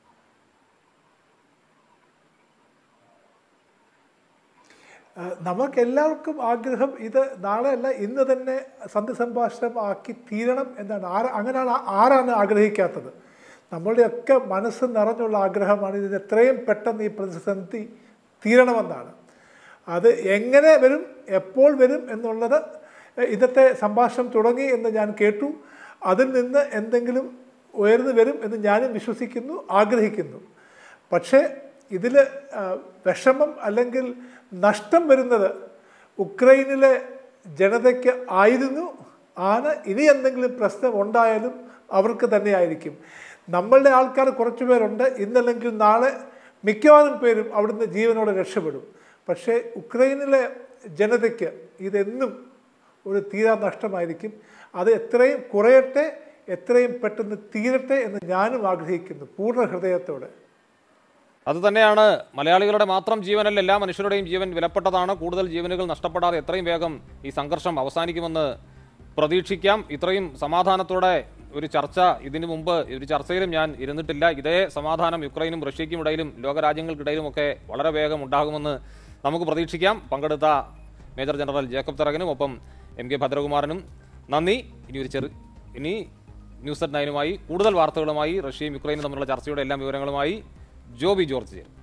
നമുക്ക് എല്ലാവർക്കും ആഗ്രഹം ഇത് നാളെയല്ല ഇന്ന് തന്നെ സന്ധി സംഭാഷണം ആക്കി തീരണം എന്നാണ് ആര അങ്ങനെയാണ് ആരാണ് ആഗ്രഹിക്കാത്തത് നമ്മളുടെയൊക്കെ മനസ്സ് നിറഞ്ഞുള്ള ആഗ്രഹമാണ് ഇതിന് എത്രയും പെട്ടെന്ന് ഈ പ്രതിസന്ധി തീരണമെന്നാണ് അത് എങ്ങനെ വരും എപ്പോൾ വരും എന്നുള്ളത് ഇന്നത്തെ സംഭാഷണം തുടങ്ങി എന്ന് ഞാൻ കേട്ടു അതിൽ നിന്ന് എന്തെങ്കിലും ഉയർന്നു വരും എന്ന് ഞാനും വിശ്വസിക്കുന്നു ആഗ്രഹിക്കുന്നു പക്ഷേ ഇതിൽ വിഷമം അല്ലെങ്കിൽ നഷ്ടം വരുന്നത് ഉക്രൈനിലെ ജനതയ്ക്ക് ആയിരുന്നു ആണ് ഇനി എന്തെങ്കിലും പ്രശ്നം ഉണ്ടായാലും അവർക്ക് തന്നെയായിരിക്കും നമ്മളുടെ ആൾക്കാർ കുറച്ച് പേരുണ്ട് ഇന്നല്ലെങ്കിൽ നാളെ മിക്കവാറും പേരും അവിടുന്ന് ജീവനോടെ രക്ഷപ്പെടും പക്ഷേ ഉക്രൈനിലെ ജനതയ്ക്ക് ഇതെന്നും ഒരു തീരാ നഷ്ടമായിരിക്കും അത് എത്രയും കുറയട്ടെ എത്രയും പെട്ടെന്ന് തീരട്ടെ എന്ന് ഞാനും ആഗ്രഹിക്കുന്നു പൂർണ്ണ ഹൃദയത്തോടെ അത് തന്നെയാണ് മലയാളികളുടെ മാത്രം ജീവനല്ല എല്ലാ മനുഷ്യരുടെയും ജീവൻ വിലപ്പെട്ടതാണ് കൂടുതൽ ജീവനുകൾ നഷ്ടപ്പെടാതെ എത്രയും വേഗം ഈ സംഘർഷം അവസാനിക്കുമെന്ന് പ്രതീക്ഷിക്കാം ഇത്രയും സമാധാനത്തോടെ ഒരു ചർച്ച ഇതിനു മുമ്പ് ഒരു ചർച്ചയിലും ഞാൻ ഇരുന്നിട്ടില്ല ഇതേ സമാധാനം യുക്രൈനും റഷ്യയ്ക്കും ഇടയിലും ലോകരാജ്യങ്ങൾക്കിടയിലും ഒക്കെ വളരെ വേഗം ഉണ്ടാകുമെന്ന് നമുക്ക് പ്രതീക്ഷിക്കാം പങ്കെടുത്ത മേജർ ജനറൽ ജേക്കബ് തറകനും ഒപ്പം എം കെ ഭദ്രകുമാറിനും നന്ദി ഇനി ഒരു ചെറു ഇനി ന്യൂസ് അറ്റ് നയനുമായി കൂടുതൽ വാർത്തകളുമായി റഷ്യയും യുക്രൈനും തമ്മിലുള്ള ചർച്ചയുടെ എല്ലാ വിവരങ്ങളുമായി ജോബി ജോർജ് ചേരും